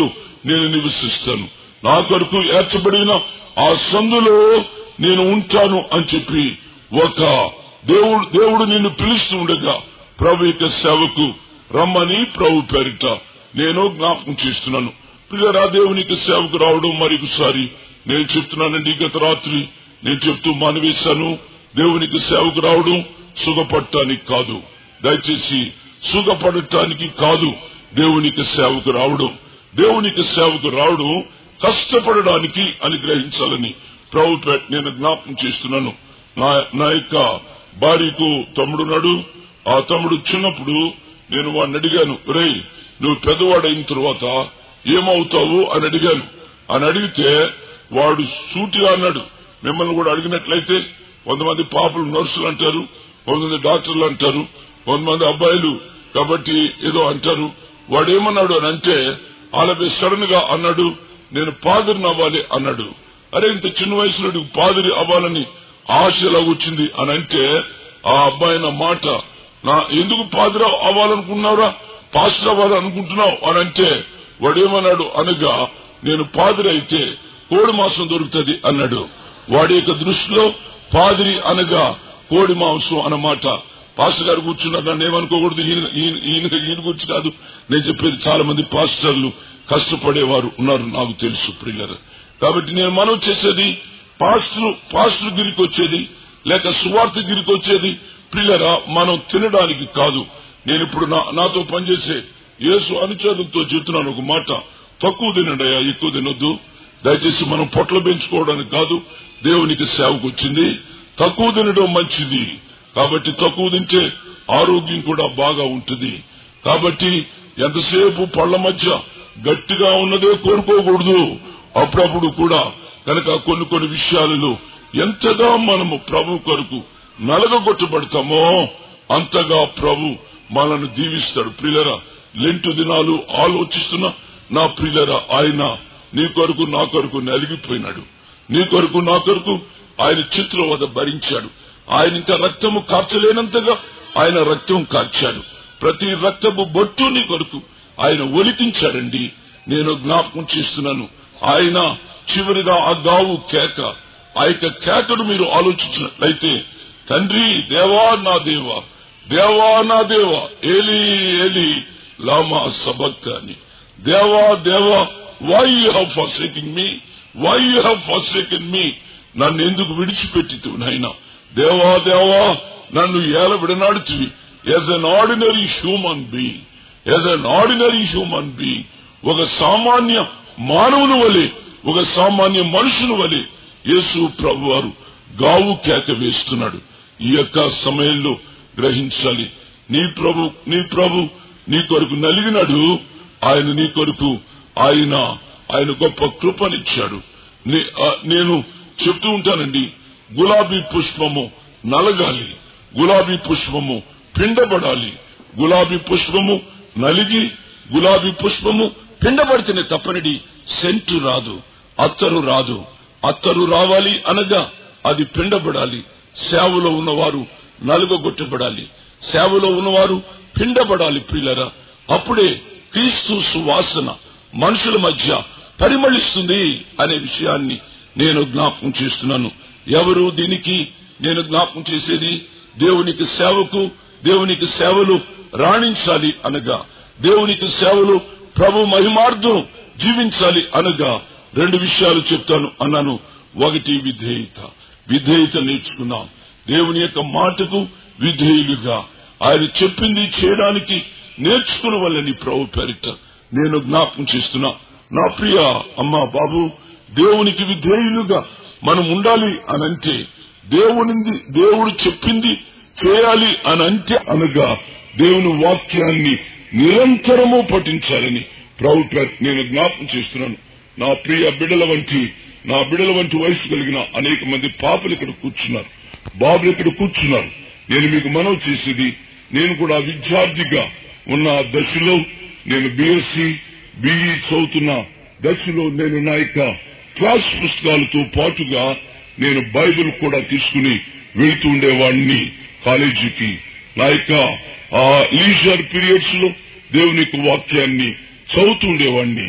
నేను నివసిస్తాను నా కొరకు ఏర్చబడిన ఆ సందులో నేను ఉంటాను అని చెప్పి ఒక దేవుడు దేవుడు నిన్ను పిలుస్తూ ఉండగా ప్రభు యొక్క సేవకు రమ్మని ప్రభు పేరిట నేను జ్ఞాపకం చేస్తున్నాను పిల్లరా దేవునికి సేవకు రావడం మరొకసారి నేను చెప్తున్నానండి గత రాత్రి నేను చెప్తూ మానవేశాను దేవునికి సేవకు రావడం సుఖపడటానికి కాదు దయచేసి సుఖపడటానికి కాదు దేవునికి సేవకు రావడం దేవునికి సేవకు రావడం కష్టపడడానికి అని గ్రహించాలని ప్రభు పేట నేను జ్ఞాపకం చేస్తున్నాను నా నా యొక్క భార్యకు తమ్ముడున్నాడు ఆ తమ్ముడు చిన్నప్పుడు నేను వాడిని అడిగాను రే నువ్వు పెద్దవాడైన తర్వాత ఏమవుతావు అని అడిగాను అని అడిగితే వాడు సూటిగా అన్నాడు మిమ్మల్ని కూడా అడిగినట్లయితే కొంతమంది పాపలు నర్సులు అంటారు కొంతమంది డాక్టర్లు అంటారు కొంతమంది అబ్బాయిలు కాబట్టి ఏదో అంటారు వాడు ఏమన్నాడు అని అంటే అలాగే సడన్ గా అన్నాడు నేను పాదిరిని అవ్వాలి అన్నాడు అరే ఇంత చిన్న వయసులో నీకు పాదిరి అవ్వాలని ఆశ ఎలా వచ్చింది అని అంటే ఆ అబ్బాయి నా మాట నా ఎందుకు పాదిరి అవ్వాలనుకున్నావురా పాస్టర్ అవ్వాలనుకుంటున్నావు అని అంటే వాడేమన్నాడు అనగా నేను పాదిరి అయితే కోడి మాంసం దొరుకుతుంది అన్నాడు వాడి యొక్క దృష్టిలో పాదిరి అనగా కోడి మాంసం అన్నమాట పాస్టర్ గారు కూర్చున్నారు నన్ను ఏమనుకోకూడదు ఈయన ఈయన ఈయన ఈయన గురించి కాదు నేను చెప్పేది చాలా మంది పాస్టర్లు కష్టపడేవారు ఉన్నారు నాకు తెలుసు ప్రియులరు కాబట్టి నేను మనం చేసేది పాస్టర్ పాస్టర్ గిరికి వచ్చేది లేక సువార్త గిరికి వచ్చేది ప్రియులరా మనం తినడానికి కాదు నేను ఇప్పుడు నా- నాతో పనిచేసే యేసు అనుచరులతో చెప్తున్నాను ఒక మాట తక్కువ తినడయా ఎక్కువ తినొద్దు దయచేసి మనం పొట్ల పెంచుకోవడానికి కాదు దేవునికి సేవకు వచ్చింది తక్కువ తినడం మంచిది కాబట్టి తక్కువ తింటే ఆరోగ్యం కూడా బాగా ఉంటుంది కాబట్టి ఎంతసేపు పళ్ల మధ్య గట్టిగా ఉన్నదే కోరుకోకూడదు అప్పుడప్పుడు కూడా కనుక కొన్ని కొన్ని విషయాలలో ఎంతగా మనము ప్రభు కొరకు నలగగొట్టబడతామో అంతగా ప్రభు మనల్ని దీవిస్తాడు ప్రియులరా లెంటు దినాలు ఆలోచిస్తున్న నా ప్రియులరా ఆయన నీ కొరకు నా కొరకు నలిగిపోయినాడు నీ కొరకు నా కొరకు ఆయన చిత్రం వద్ద భరించాడు ఆయన ఇంకా రక్తము కార్చలేనంతగా ఆయన రక్తం కార్చాడు ప్రతి రక్తపు బొట్టు నీ కొరకు ఆయన ఒలికించాడండి నేను జ్ఞాపకం చేస్తున్నాను ఆయన చివరిగా ఆ గావు కేక ఆ యొక్క కేకను మీరు ఆలోచించినట్లయితే తండ్రి దేవా నా దేవా దేవా నా దేవా ఏలి ఏలి లామా సబక్ అని దేవా దేవా why you have forsaking me why you have forsaking me నన్ను ఎందుకు విడిచిపెట్టితు నాయన దేవా దేవా నన్ను ఏల విడనాడుతువి as an ordinary human being as an ordinary human being ఒక సామాన్య మానవుని వలె ఒక సామాన్య మనుషుని వలె యేసు ప్రభు వారు గావు కేక వేస్తున్నాడు ఈ యొక్క సమయంలో గ్రహించాలి నీ ప్రభు నీ ప్రభు నీ కొరకు నలిగినాడు ఆయన నీ కొరకు ఆయన ఆయన గొప్ప కృపనిచ్చాడు నే- ఆ, నేను చెప్తూ ఉంటానండి గులాబీ పుష్పము నలగాలి గులాబీ పుష్పము పిండబడాలి గులాబీ పుష్పము నలిగి గులాబీ పుష్పము పిండబడితేనే తప్పనిడి సెంటు రాదు అత్తరు రాదు అత్తరు రావాలి అనగా అది పిండబడాలి సేవలో ఉన్నవారు నలుగగొట్టబడాలి సేవలో ఉన్నవారు పిండబడాలి ప్రియులరా అప్పుడే క్రీస్తు సువాసన మనుషుల మధ్య పరిమళిస్తుంది అనే విషయాన్ని నేను జ్ఞాపకం చేస్తున్నాను ఎవరు దీనికి నేను జ్ఞాపకం చేసేది దేవునికి సేవకు దేవునికి సేవలు రాణించాలి అనగా దేవునికి సేవలు ప్రభు మహిమార్థం జీవించాలి అనగా రెండు విషయాలు చెప్తాను అన్నాను ఒకటి విధేయత విధేయత నేర్చుకున్నాం దేవుని యొక్క మాటకు విధేయులుగా ఆయన చెప్పింది చేయడానికి నేర్చుకున్న వల్లని ప్రభు పేరిట నేను జ్ఞాపకం చేస్తున్నా నా ప్రియ అమ్మా బాబు దేవునికి విధేయులుగా మనం ఉండాలి అనంటే దేవునింది దేవుడు చెప్పింది చేయాలి అనంటే అనగా దేవుని వాక్యాన్ని నిరంతరము పఠించాలని ప్రభు పేర- నేను జ్ఞాపకం చేస్తున్నాను నా ప్రియ బిడ్డల వంటి నా బిడ్డల వంటి వయసు కలిగిన అనేక మంది పాపలు ఇక్కడ కూర్చున్నారు బాబులు ఇక్కడ కూర్చున్నారు నేను మీకు మనవి చేసేది నేను కూడా విద్యార్థిగా ఉన్న దశలో నేను బీఎస్సీ బిఈ చదువుతున్న దశలో నేను నా యొక్క క్లాస్ పుస్తకాలతో పాటుగా నేను బైబిల్ కూడా తీసుకుని వెళ్తూ ఉండేవాడిని కాలేజీకి నా యొక్క ఆ లీజర్ పీరియడ్స్ లో దేవుని యొక్క వాక్యాన్ని చదువుతూ ఉండేవాడిని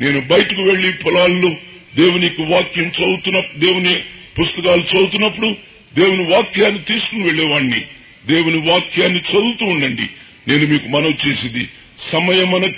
నేను బయటకు వెళ్లి పొలాల్లో దేవునికి వాక్యం చదువుతున్న దేవుని పుస్తకాలు చదువుతున్నప్పుడు దేవుని వాక్యాన్ని తీసుకుని వెళ్లేవాణ్ణి దేవుని వాక్యాన్ని చదువుతూ ఉండండి నేను మీకు మనవి చేసేది సమయమనక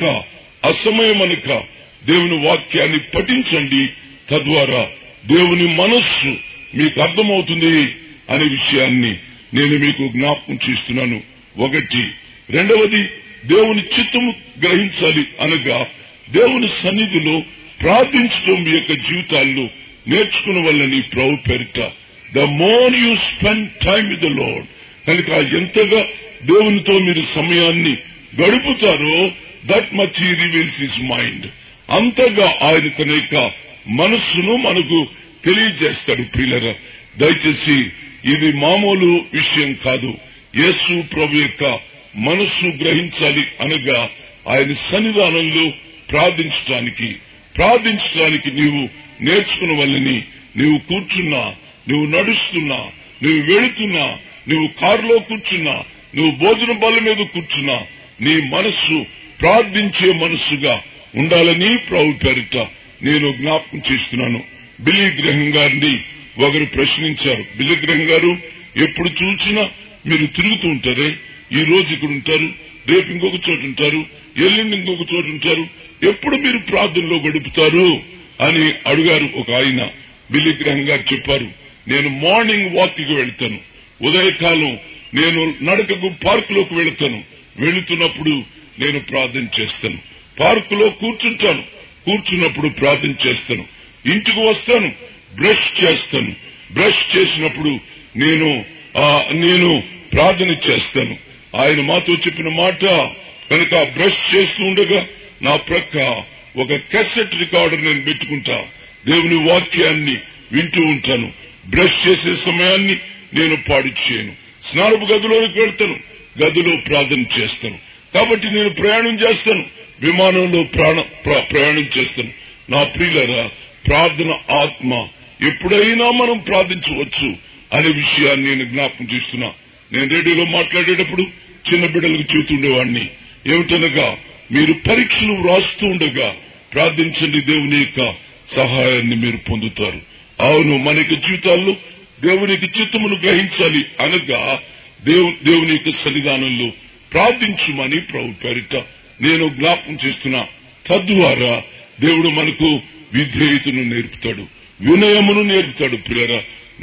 అసమయమనక దేవుని వాక్యాన్ని పఠించండి తద్వారా దేవుని మనస్సు మీకు అర్థమవుతుంది అనే విషయాన్ని నేను మీకు జ్ఞాపకం చేస్తున్నాను ఒకటి రెండవది దేవుని చిత్తము గ్రహించాలి అనగా దేవుని సన్నిధిలో ప్రార్థించడం మీ యొక్క జీవితాల్లో నేర్చుకున్న వల్లని ప్రభు పేరిట the more you spend time with the Lord కనుక ఎంతగా దేవునితో మీరు సమయాన్ని గడుపుతారో that much he reveals his mind అంతగా ఆయన తన యొక్క మనస్సును మనకు తెలియజేస్తాడు ప్రియులర దయచేసి ఇది మామూలు విషయం కాదు యేసు ప్రభు యొక్క మనస్సు గ్రహించాలి అనగా ఆయన సన్నిధానంలో ప్రార్థించడానికి ప్రార్థించడానికి నీవు నేర్చుకున్న వల్లని నీవు కూర్చున్నా నువ్వు నడుస్తున్నా నువ్వు వెళుతున్నా నువ్వు కారులో కూర్చున్నా నువ్వు భోజన బల్ల మీద కూర్చున్నా నీ మనస్సు ప్రార్థించే మనస్సుగా ఉండాలని ప్రభు పేరిట నేను జ్ఞాపకం చేస్తున్నాను బిల్లీ గ్రహం గారిని ఒకరు ప్రశ్నించారు బిల్లీ గ్రహం గారు ఎప్పుడు చూసినా మీరు తిరుగుతూ ఉంటారే ఈ రోజు ఇక్కడ ఉంటారు రేపు ఇంకొక చోట ఉంటారు ఎల్లుండి ఇంకొక చోట ఉంటారు ఎప్పుడు మీరు ప్రార్థనలో గడుపుతారు అని అడిగారు ఒక ఆయన బిల్లీ గ్రహం గారు చెప్పారు నేను మార్నింగ్ వాక్ కి వెళ్తాను ఉదయకాలం నేను నడకకు పార్కులోకి వెళతాను వెళుతున్నప్పుడు నేను ప్రార్థన చేస్తాను పార్కులో కూర్చుంటాను కూర్చున్నప్పుడు ప్రార్థన చేస్తాను ఇంటికి వస్తాను బ్రష్ చేస్తాను బ్రష్ చేసినప్పుడు నేను ఆ, నేను ప్రార్థన చేస్తాను ఆయన మాతో చెప్పిన మాట కనుక బ్రష్ చేస్తూ ఉండగా నా ప్రక్క ఒక కెసెట్ రికార్డర్ నేను పెట్టుకుంటా దేవుని వాక్యాన్ని వింటూ ఉంటాను బ్రష్ చేసే సమయాన్ని నేను పాడు చేయను స్నానపు గదిలోకి వెళ్తాను గదిలో ప్రార్థన చేస్తాను కాబట్టి నేను ప్రయాణం చేస్తాను విమానంలో ప్రాణ ప్ర- ప్రయాణం చేస్తాను నా ప్రియులరా ప్రార్థన ఆత్మ ఎప్పుడైనా మనం ప్రార్థించవచ్చు అనే విషయాన్ని నేను జ్ఞాపకం చేస్తున్నా నేను రేడియోలో మాట్లాడేటప్పుడు చిన్న బిడ్డలకు చెబుతుండేవాడిని ఏమిటనగా మీరు పరీక్షలు వ్రాస్తూ ఉండగా ప్రార్థించండి దేవుని యొక్క సహాయాన్ని మీరు పొందుతారు అవును మన యొక్క జీవితాల్లో దేవునికి చిత్తమును గ్రహించాలి అనగా దేవు దేవుని యొక్క సన్నిధానంలో ప్రార్థించుమని ప్రభు పేరిట నేను జ్ఞాపకం చేస్తున్నా తద్వారా దేవుడు మనకు విధేయతను నేర్పుతాడు వినయమును నేర్పుతాడు ప్రియరా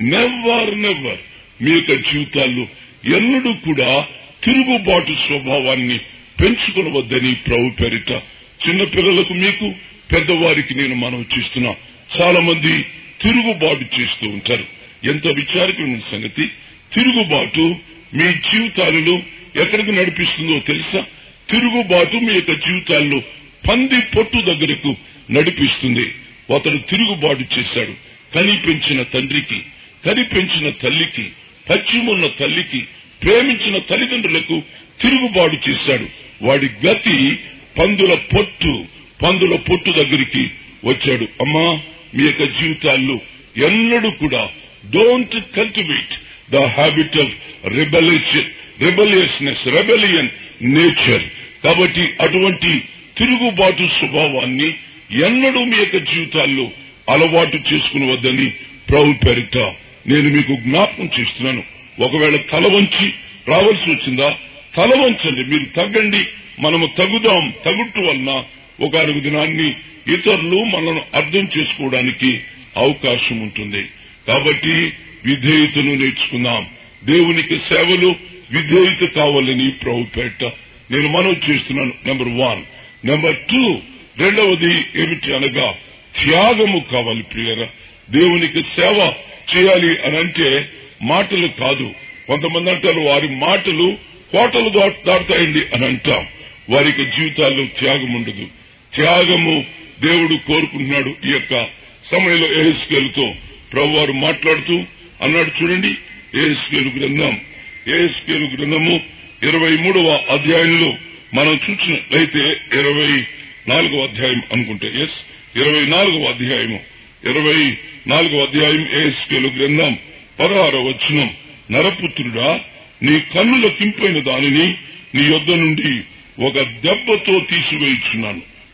నెవర్ నెవర్ మీ యొక్క జీవితాల్లో ఎన్నడూ కూడా తిరుగుబాటు స్వభావాన్ని పెంచుకునవద్దని ప్రభు పేరిట చిన్న పిల్లలకు మీకు పెద్దవారికి నేను మనం చేస్తున్నా చాలా మంది తిరుగుబాటు చేస్తూ ఉంటారు ఎంత విచారకమైన సంగతి తిరుగుబాటు మీ జీవితాలలో ఎక్కడికి నడిపిస్తుందో తెలుసా తిరుగుబాటు మీ యొక్క జీవితాల్లో పంది పొట్టు దగ్గరకు నడిపిస్తుంది అతడు తిరుగుబాటు చేశాడు కని పెంచిన తండ్రికి కని పెంచిన తల్లికి పశ్చిమున్న తల్లికి ప్రేమించిన తల్లిదండ్రులకు తిరుగుబాటు చేశాడు వాడి గతి పందుల పొట్టు పందుల పొట్టు దగ్గరికి వచ్చాడు అమ్మా మీ యొక్క జీవితాల్లో ఎన్నడూ కూడా don't cultivate the habit of revolution rebelliousness rebellion nature కాబట్టి అటువంటి తిరుగుబాటు స్వభావాన్ని ఎన్నడూ మీ యొక్క జీవితాల్లో అలవాటు చేసుకుని వద్దని ప్రభు పేరిట నేను మీకు జ్ఞాపకం చేస్తున్నాను ఒకవేళ తల వంచి రావాల్సి వచ్చిందా తల వంచండి మీరు తగ్గండి మనము తగుదాం తగుట్టు వలన ఒక దినాన్ని ఇతరులు మనను అర్థం చేసుకోవడానికి అవకాశం ఉంటుంది కాబట్టి విధేయతను నేర్చుకుందాం దేవునికి సేవలు విధేయత కావాలని ప్రభు పేట నేను మనవి చేస్తున్నాను నెంబర్ వన్ నెంబర్ టూ రెండవది ఏమిటి అనగా త్యాగము కావాలి ప్రియరా దేవునికి సేవ చేయాలి అని అంటే మాటలు కాదు కొంతమంది అంటారు వారి మాటలు కోటలు దా- దాటుతాయండి అని అంటాం వారికి జీవితాల్లో త్యాగం ఉండదు త్యాగము దేవుడు కోరుకుంటున్నాడు ఈ యొక్క సమయంలో ఏహెస్కేలుతో ప్రభు వారు మాట్లాడుతూ అన్నాడు చూడండి ఏహెస్కేలు గ్రంథం ఏహెస్కేలు గ్రంథము ఇరవై మూడవ అధ్యాయంలో మనం చూసినట్లయితే ఇరవై నాలుగవ అధ్యాయం అనుకుంటే ఎస్ ఇరవై నాలుగవ అధ్యాయము ఇరవై నాలుగవ అధ్యాయం ఏహెస్కేలు గ్రంథం పదహారవ వచనం నరపుత్రుడా నీ కన్నుల కింపైన దానిని నీ యొద్ద నుండి ఒక దెబ్బతో తీసివేయుచున్నాను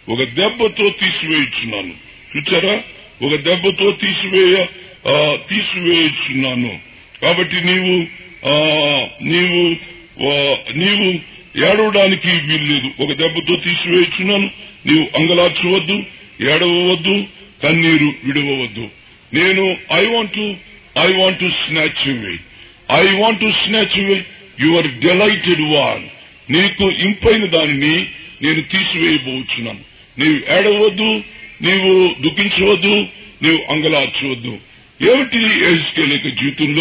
ఒక దెబ్బతో తీసివేయుచున్నాను చూచారా ఒక దెబ్బతో తీసివేయ ఆ, తీసివేయుచున్నాను కాబట్టి నీవు ఆ, నీవు ఆ, నీవు ఏడవడానికి వీల్లేదు ఒక దెబ్బతో తీసివేయుచున్నాను నీవు అంగలార్చవద్దు ఏడవవద్దు కన్నీరు విడవవద్దు నేను I want to I want to snatch away I want to snatch away your delighted one నీకు ఇంపైన దానిని నేను తీసివేయబోచున్నాను నీవు ఏడవద్దు నీవు దుఃఖించవద్దు నీవు అంగలార్చవద్దు ఏమిటి ఎస్కేల్ యొక్క జీవితంలో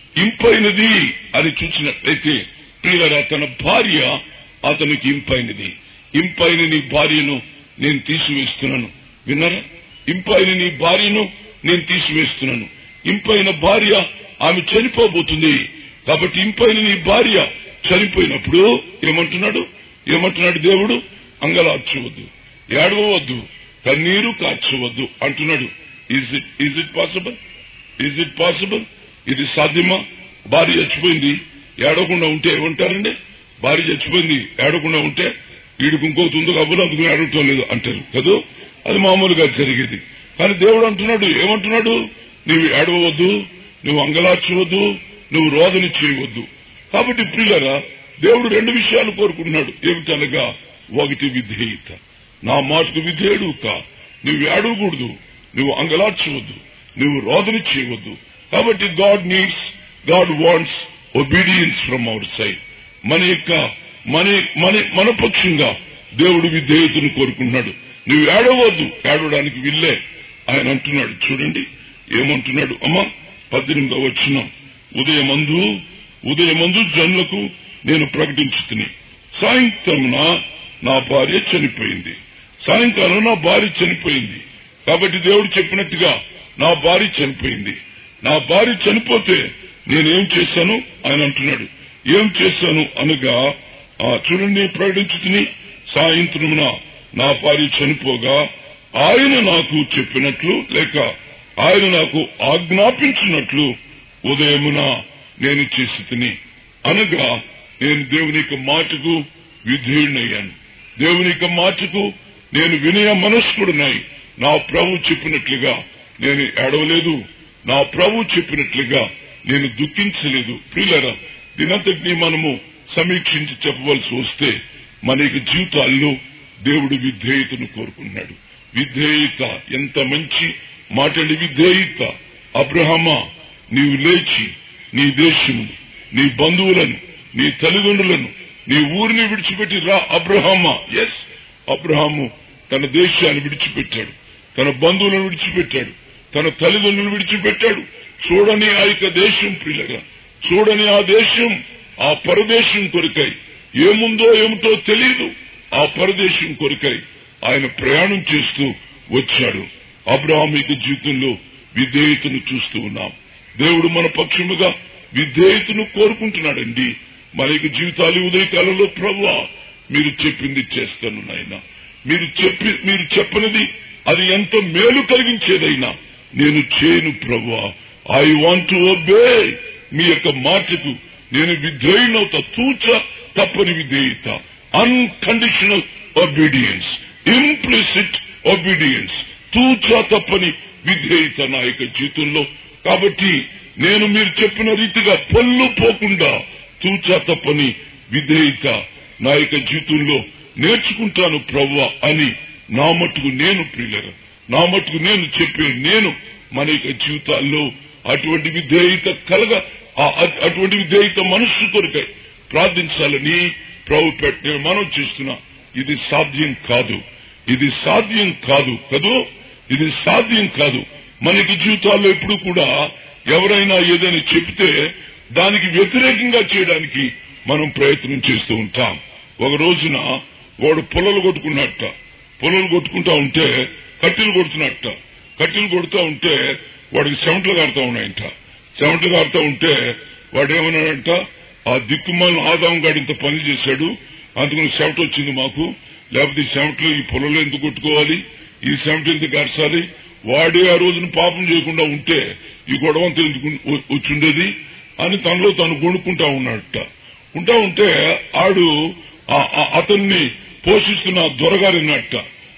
ఇంపైనది అని చూసినట్లయితే ప్రియులరా తన భార్య అతనికి ఇంపైనది ఇంపైన నీ భార్యను నేను తీసివేస్తున్నాను విన్నారా ఇంపైన నీ భార్యను నేను తీసివేస్తున్నాను ఇంపైన భార్య ఆమె చనిపోబోతుంది కాబట్టి ఇంపైన నీ భార్య చనిపోయినప్పుడు ఏమంటున్నాడు ఏమంటున్నాడు దేవుడు అంగలార్చవద్దు ఏడవవద్దు కన్నీరు కార్చవద్దు అంటున్నాడు is it is it possible is it possible ఇది సాధ్యమా భార్య చచ్చిపోయింది ఏడవకుండా ఉంటే ఏమంటారండి భార్య చచ్చిపోయింది ఏడవకుండా ఉంటే వీడికి ఇంకోటి ఉందో కాబట్టి అందుకు ఏడవటం లేదు అంటారు కదా అది మామూలుగా జరిగేది కానీ దేవుడు అంటున్నాడు ఏమంటున్నాడు నీవు ఏడవవద్దు నువ్వు అంగలార్చవద్దు నువ్వు రోదన చేయవద్దు కాబట్టి ప్రియులరా దేవుడు రెండు విషయాలు కోరుకుంటున్నాడు ఏమిటనగా ఒకటి విధేయత నా మాటకు విధేయుడు కా నువ్వు ఏడవకూడదు నువ్వు అంగలార్చవద్దు నువ్వు రోదన చేయవద్దు కాబట్టి God needs God wants obedience from our side మన యొక్క మన మన మన పక్షంగా దేవుడు విధేయతను కోరుకుంటున్నాడు నువ్వు ఏడవద్దు ఏడవడానికి విల్లే ఆయన అంటున్నాడు చూడండి ఏమంటున్నాడు అమ్మా పద్దెనిమిదవ వచ్చిన ఉదయమందు ఉదయమందు జనులకు నేను ప్రకటించుతుని సాయంత్రమున నా భార్య చనిపోయింది సాయంకాలం నా భార్య చనిపోయింది కాబట్టి దేవుడు చెప్పినట్టుగా నా భార్య చనిపోయింది నా భార్య చనిపోతే నేనేం చేశాను ఆయన అంటున్నాడు ఏం చేశాను అనగా ఆ చూడండి ప్రకటించుకుని సాయంత్రమున నా భార్య చనిపోగా ఆయన నాకు చెప్పినట్లు లేక ఆయన నాకు ఆజ్ఞాపించినట్లు ఉదయమున నేను చేసి తిని అనగా నేను దేవుని యొక్క మాటకు విధేయుడయ్యాను దేవుని యొక్క మాటకు నేను వినయ మనస్కుడునై నా ప్రభు చెప్పినట్లుగా నేను ఏడవలేదు నా ప్రభు చెప్పినట్లుగా నేను దుఃఖించలేదు ప్రియులరా దినంతటినీ మనము సమీక్షించి చెప్పవలసి వస్తే మన యొక్క జీవితాల్లో దేవుడు విధేయతను కోరుకున్నాడు విధేయత ఎంత మంచి మాటడి విధేయత అబ్రహమా నీవు లేచి నీ దేశమును నీ బంధువులను నీ తల్లిదండ్రులను నీ ఊరిని విడిచిపెట్టి రా అబ్రహమా ఎస్ అబ్రహాము తన దేశాన్ని విడిచిపెట్టాడు తన బంధువులను విడిచిపెట్టాడు తన తల్లిదండ్రులను విడిచిపెట్టాడు చూడని ఆ యొక్క దేశం ప్రియులగా చూడని ఆ దేశం ఆ పరదేశం కొరకై ఏముందో ఏమిటో తెలియదు ఆ పరదేశం కొరకై ఆయన ప్రయాణం చేస్తూ వచ్చాడు అబ్రహామిక జీవితంలో విధేయతను చూస్తూ ఉన్నాం దేవుడు మన పక్షముగా విధేయతను కోరుకుంటున్నాడండి మన యొక్క జీవితాలు ఉదయకాలంలో ప్రభా మీరు చెప్పింది చేస్తాను నాయన మీరు చెప్పి మీరు చెప్పనిది అది ఎంత మేలు కలిగించేదైనా నేను చేయను ప్రభా ఐ వాంట్ టు ఒబే మీ యొక్క మాటకు నేను విధేయునవుతా తూచ తప్పని విధేయత అన్కండిషనల్ ఒబీడియన్స్ ఇంప్లిసిట్ ఒబీడియన్స్ తూచా తప్పని విధేయత నా యొక్క జీవితంలో కాబట్టి నేను మీరు చెప్పిన రీతిగా పొల్లు పోకుండా తూచా తప్పని విధేయత నా యొక్క జీవితంలో నేర్చుకుంటాను ప్రవ్వ అని నా మట్టుకు నేను ప్రియులరు నా మట్టుకు నేను చెప్పే నేను మన యొక్క జీవితాల్లో అటువంటి విధేయత కలగ ఆ- అ- అటువంటి విధేయత మనస్సు కొరకై ప్రార్థించాలని ప్రభు పెట్టిన మనం చేస్తున్నా ఇది సాధ్యం కాదు ఇది సాధ్యం కాదు కదూ ఇది సాధ్యం కాదు మనకి జీవితాల్లో ఎప్పుడు కూడా ఎవరైనా ఏదైనా చెప్తే దానికి వ్యతిరేకంగా చేయడానికి మనం ప్రయత్నం చేస్తూ ఉంటాం ఒక రోజున వాడు పొలలు కొట్టుకున్నట్ట పొలలు కొట్టుకుంటా ఉంటే కట్టెలు కొడుతున్నట్ట కట్టెలు కొడుతూ ఉంటే వాడికి చెమటలు కారుతా ఉన్నాయంట చెమటలు కారుతా ఉంటే వాడు ఏమన్నాడంట ఆ దిక్కుమాలను ఆదాం గాడి ఇంత పని చేశాడు అందుకని చెమట వచ్చింది మాకు లేకపోతే ఈ చెమటలో ఈ పొలంలో ఎందుకు కొట్టుకోవాలి ఈ చెమట ఎందుకు గరచాలి వాడే ఆ రోజున పాపం చేయకుండా ఉంటే ఈ గొడవంతా ఎందుకు వ- వచ్చిండేది అని తనలో తాను కొనుక్కుంటా ఉన్నాడట ఉంటా ఉంటే ఆడు ఆ- ఆ- అతన్ని పోషిస్తున్న దొరగారినట్ట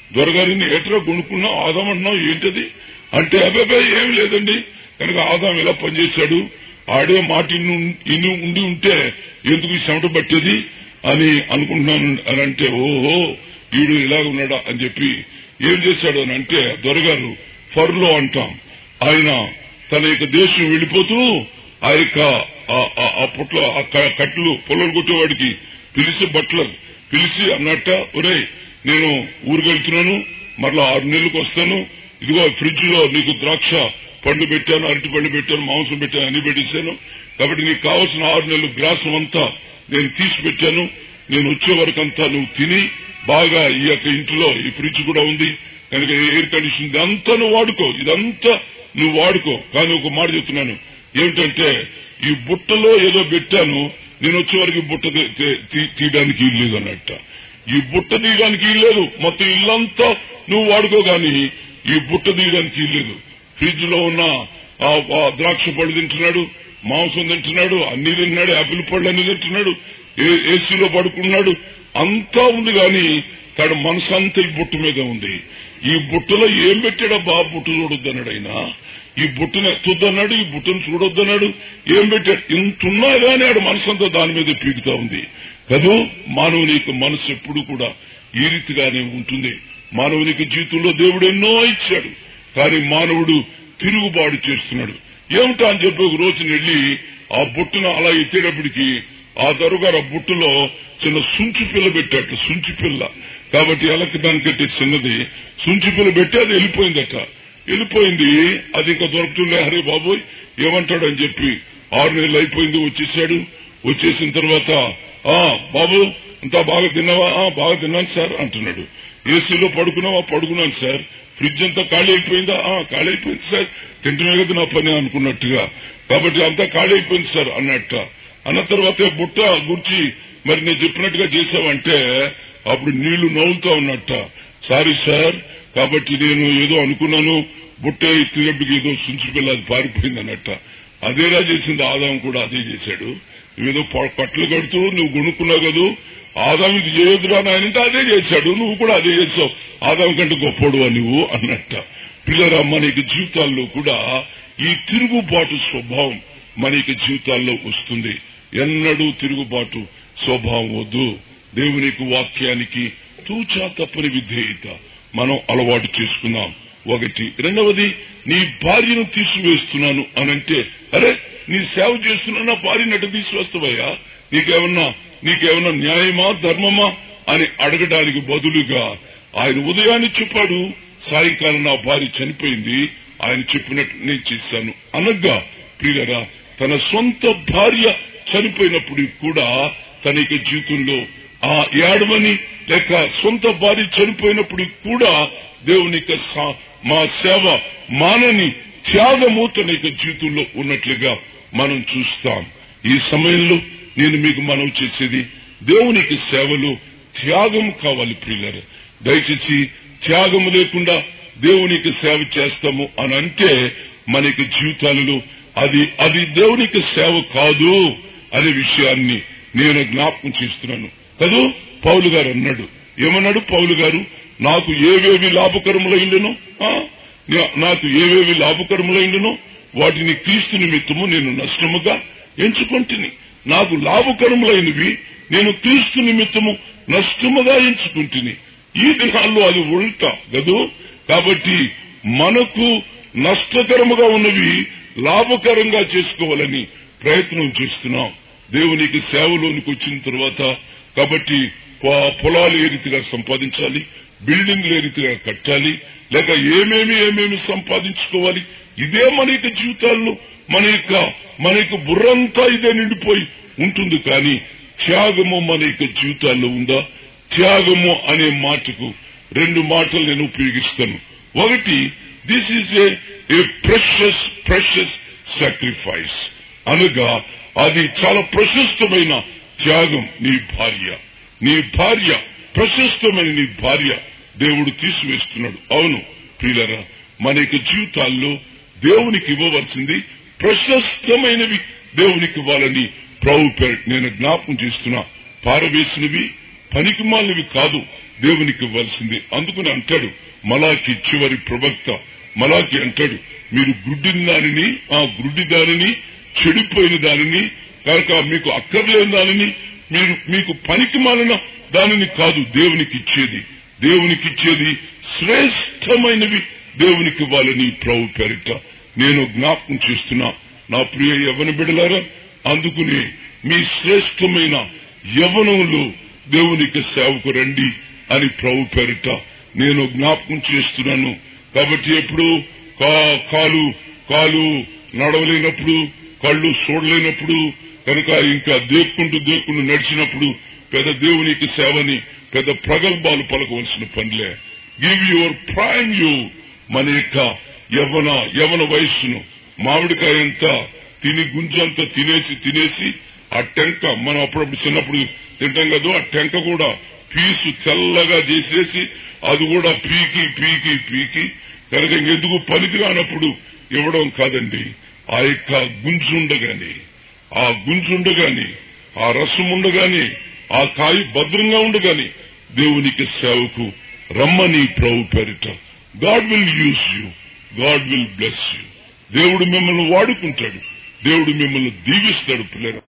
దొరగారిని ఎట్లా కొనుక్కున్నావు ఆదాం అంటున్నావు ఏంటది అంటే అబ్బాయి ఏం లేదండి కనుక ఆదాం ఎలా పనిచేశాడు ఆడే మాట ఇన్ని- ఇన్ని ఉండి ఉంటే ఎందుకు ఈ చెమట పట్టేది అని అనుకుంటున్నాను అని అంటే ఓహో ఈడు ఇలాగ ఉన్నాడా అని చెప్పి ఏం చేశాడు అని అంటే దొరగారు ఫర్లో అంటాం ఆయన తన యొక్క దేశం వెళ్ళిపోతూ ఆ యొక్క ఆ- ఆ- ఆ పుట్ల ఆ క- కట్లు పొలాలు కొట్టేవాడికి పిలిచి బట్టలు పిలిచి అన్నట్ట ఒరేయ్ నేను ఊరికెళ్తున్నాను మరలా ఆరు నెలలకు వస్తాను ఇదిగో ఫ్రిడ్జ్ లో నీకు ద్రాక్ష పండు పెట్టాను అరటి పండు పెట్టాను మాంసం పెట్టాను అన్ని పెట్టేశాను కాబట్టి నీకు కావాల్సిన ఆరు నెలలు గ్రాసం అంతా నేను తీసి పెట్టాను నేను వచ్చే వరకు అంతా నువ్వు తిని బాగా ఈ యొక్క ఇంట్లో ఈ ఫ్రిడ్జ్ కూడా ఉంది కనుక ఎయిర్ కండిషన్ ఇదంతా నువ్వు వాడుకో ఇదంతా నువ్వు వాడుకో కానీ ఒక మాట చెప్తున్నాను ఏమిటంటే ఈ బుట్టలో ఏదో పెట్టాను నేను వచ్చే వరకు ఈ బుట్ట తీ- తీ- తీ- తీయడానికి ఇల్లేదు అన్నట్ట ఈ బుట్ట తీయడానికి ఇల్లేదు మొత్తం ఇల్లంతా నువ్వు వాడుకో గాని ఈ బుట్ట తీయడానికి ఇల్లేదు ఫ్రిడ్జ్ లో ఉన్న ఆ ఆ ద్రాక్ష పళ్ళు తింటున్నాడు మాంసం తింటున్నాడు అన్ని తింటున్నాడు యాపిల్ పళ్ళు అన్ని తింటున్నాడు ఏ- ఏసీలో పడుకున్నాడు అంతా ఉంది గాని తన మనసు అంతా ఈ బుట్ట మీద ఉంది ఈ బుట్టలో ఏం పెట్టాడబ్బా బుట్ట చూడొద్దన్నాడు ఆయన ఈ బుట్టను ఎత్తొద్దన్నాడు ఈ బుట్టను చూడొద్దన్నాడు ఏం పెట్టాడు ఇంతున్నా గానీ ఆడు మనసంతా దాని మీద పీకుతా ఉంది కదూ మానవునికి మనసు ఎప్పుడు కూడా ఈ రీతిగానే ఉంటుంది మానవునికి జీవితంలో దేవుడు ఎన్నో ఇచ్చాడు కానీ మానవుడు తిరుగుబాటు చేస్తున్నాడు ఏమిటా అని చెప్పి ఒక రోజున వెళ్లి ఆ బుట్టను అలా ఎత్తేటప్పటికి ఆ దరుగారు ఆ బుట్టలో చిన్న సుంచి పిల్ల పెట్టాడు సుంచి పిల్ల కాబట్టి ఎలకి దానికంటే చిన్నది సుంచి పిల్ల పెట్టి అది వెళ్ళిపోయిందట వెళ్ళిపోయింది అది ఇంకా దొరకటంలే హరే బాబోయ్ ఏమంటాడు అని చెప్పి ఆరు నెలలు అయిపోయింది వచ్చేసాడు వచ్చేసిన తర్వాత ఆ బాబు అంతా బాగా తిన్నావా ఆ బాగా తిన్నాను సార్ అంటున్నాడు ఏసీలో పడుకున్నావా పడుకున్నాను సార్ ఫ్రిడ్జ్ అంతా ఖాళీ అయిపోయిందా ఆ ఖాళీ అయిపోయింది సార్ తింటమే కదా నా పని అనుకున్నట్టుగా కాబట్టి అంతా ఖాళీ అయిపోయింది సార్ అన్నట్ట అన్న తర్వాత బుట్ట గుర్చి మరి నేను చెప్పినట్టుగా చేసావంటే అప్పుడు నీళ్లు నవ్వుతా ఉన్నట్ట సారీ సార్ కాబట్టి నేను ఏదో అనుకున్నాను బుట్ట ఎత్తినప్పటికి ఏదో సుంచి పిల్ల అది పారిపోయింది అన్నట్ట అదేలా చేసింది ఆదాం కూడా అదే చేశాడు నువ్వేదో ప- పట్లు కడుతూ నువ్వు కొనుక్కున్నావు కదూ ఆదాం ఇది చేయొద్దురా నాయనంటే అదే చేశాడు నువ్వు కూడా అదే చేసావు ఆదాం కంటే గొప్పోడు నువ్వు అన్నట్ట పిల్లరా మనకి జీవితాల్లో కూడా ఈ తిరుగుబాటు స్వభావం మనకి జీవితాల్లో వస్తుంది ఎన్నడూ తిరుగుబాటు స్వభావం వద్దు దేవునికి వాక్యానికి తూచా తప్పని విధేయత మనం అలవాటు చేసుకుందాం ఒకటి రెండవది నీ భార్యను తీసివేస్తున్నాను అనంటే అరే నీ సేవ చేస్తున్నా నా భార్యను ఎట తీసివేస్తావయ్యా నీకేమన్నా నీకేమన్నా న్యాయమా ధర్మమా అని అడగడానికి బదులుగా ఆయన ఉదయాన్ని చెప్పాడు సాయంకాలం నా భార్య చనిపోయింది ఆయన చెప్పినట్టు నేను చేశాను అనగా ప్రియులరా తన సొంత భార్య చనిపోయినప్పుడు కూడా తన యొక్క జీవితంలో ఆ ఏడవని లేక సొంత భార్య చనిపోయినప్పుడు కూడా దేవుని యొక్క సా- మా సేవ మానని త్యాగము తన యొక్క జీవితంలో ఉన్నట్లుగా మనం చూస్తాం ఈ సమయంలో నేను మీకు మనవి చేసేది దేవునికి సేవలో త్యాగం కావాలి ప్రియులరు దయచేసి త్యాగం లేకుండా దేవునికి సేవ చేస్తాము అని అంటే మనకి జీవితాలలో అది అది దేవునికి సేవ కాదు అనే విషయాన్ని నేను జ్ఞాపకం చేస్తున్నాను కదూ పౌలు గారు అన్నాడు ఏమన్నాడు పౌలు గారు నాకు ఏవేవి లాభకరములైండెనో ఆ? నా- నాకు ఏవేవి లాభకరములైండెనో వాటిని క్రీస్తు నిమిత్తము నేను నష్టముగా ఎంచుకుంటుని నాకు లాభకరములైనవి నేను క్రీస్తు నిమిత్తము నష్టముగా ఎంచుకుంటుని ఈ దినాల్లో అది ఉల్టా గదు కాబట్టి మనకు నష్టకరముగా ఉన్నవి లాభకరంగా చేసుకోవాలని ప్రయత్నం చేస్తున్నాం దేవునికి సేవలోనికి వచ్చిన తర్వాత కాబట్టి ప- పొలాలు ఏ రీతిగా సంపాదించాలి బిల్డింగ్లు ఏ రీతిగా కట్టాలి లేక ఏమేమి ఏమేమి సంపాదించుకోవాలి ఇదే మన యొక్క జీవితాల్లో మన యొక్క మన యొక్క బుర్రంతా ఇదే నిండిపోయి ఉంటుంది కానీ త్యాగము మన యొక్క జీవితాల్లో ఉందా త్యాగము అనే మాటకు రెండు మాటలు నేను ఉపయోగిస్తాను ఒకటి this is a precious precious sacrifice అనగా అది చాలా ప్రశస్తమైన త్యాగం నీ భార్య నీ భార్య ప్రశస్తమైన నీ భార్య దేవుడు తీసివేస్తున్నాడు అవును ప్రియులరా మన యొక్క జీవితాల్లో దేవునికి ఇవ్వవలసింది ప్రశస్తమైనవి దేవునికి ఇవ్వాలని ప్రభు పేరు నేను జ్ఞాపకం చేస్తున్నా పారవేసినవి పనికిమాలినవి కాదు దేవునికి ఇవ్వాల్సింది అందుకని అంటాడు మలాకి చివరి ప్రవక్త మలాకి అంటాడు మీరు గుడ్డిన దానిని ఆ గుడ్డి దానిని చెడిపోయిన దానిని కనుక మీకు అక్కర్లేని దానిని మీరు మీకు పనికి మాలిన దానిని కాదు దేవునికి ఇచ్చేది దేవునికి ఇచ్చేది శ్రేష్టమైనవి దేవునికి ఇవ్వాలని ప్రభు పేరిట నేను జ్ఞాపకం చేస్తున్నా నా ప్రియ యవన బిడలారా అందుకుని మీ శ్రేష్టమైన యవనంలో దేవునికి సేవకు రండి అని ప్రభు పేరిట నేను జ్ఞాపకం చేస్తున్నాను కాబట్టి ఎప్పుడు కా- కాలు కాలు నడవలేనప్పుడు కళ్ళు చూడలేనప్పుడు కనుక ఇంకా దేక్కుంటూ దేక్కుంటూ నడిచినప్పుడు పెద్ద దేవునికి సేవని పెద్ద ప్రగల్భాలు పలకవలసిన పనిలే గివ్ యువర్ ప్రైమ్ యూ మన యొక్క యవన యవన వయస్సును మామిడికాయ అంతా తిని గుంజంతా తినేసి తినేసి ఆ టెంక మనం అప్పుడప్పుడు చిన్నప్పుడు తింటాం కదా ఆ టెంక కూడా పీసు తెల్లగా చేసేసి అది కూడా పీకి పీకి పీకి కనుక ఇంకెందుకు పనికి రానప్పుడు ఇవ్వడం కాదండి ఆ యొక్క గుంజు ఉండగాని ఆ గుంజు ఉండగాని ఆ రసం ఉండగాని ఆ కాయ భద్రంగా ఉండగాని దేవునికి సేవకు రమ్మని ప్రభు పేరిట God will use you God will bless you దేవుడు మిమ్మల్ని వాడుకుంటాడు దేవుడు మిమ్మల్ని దీవిస్తాడు పిల్లలు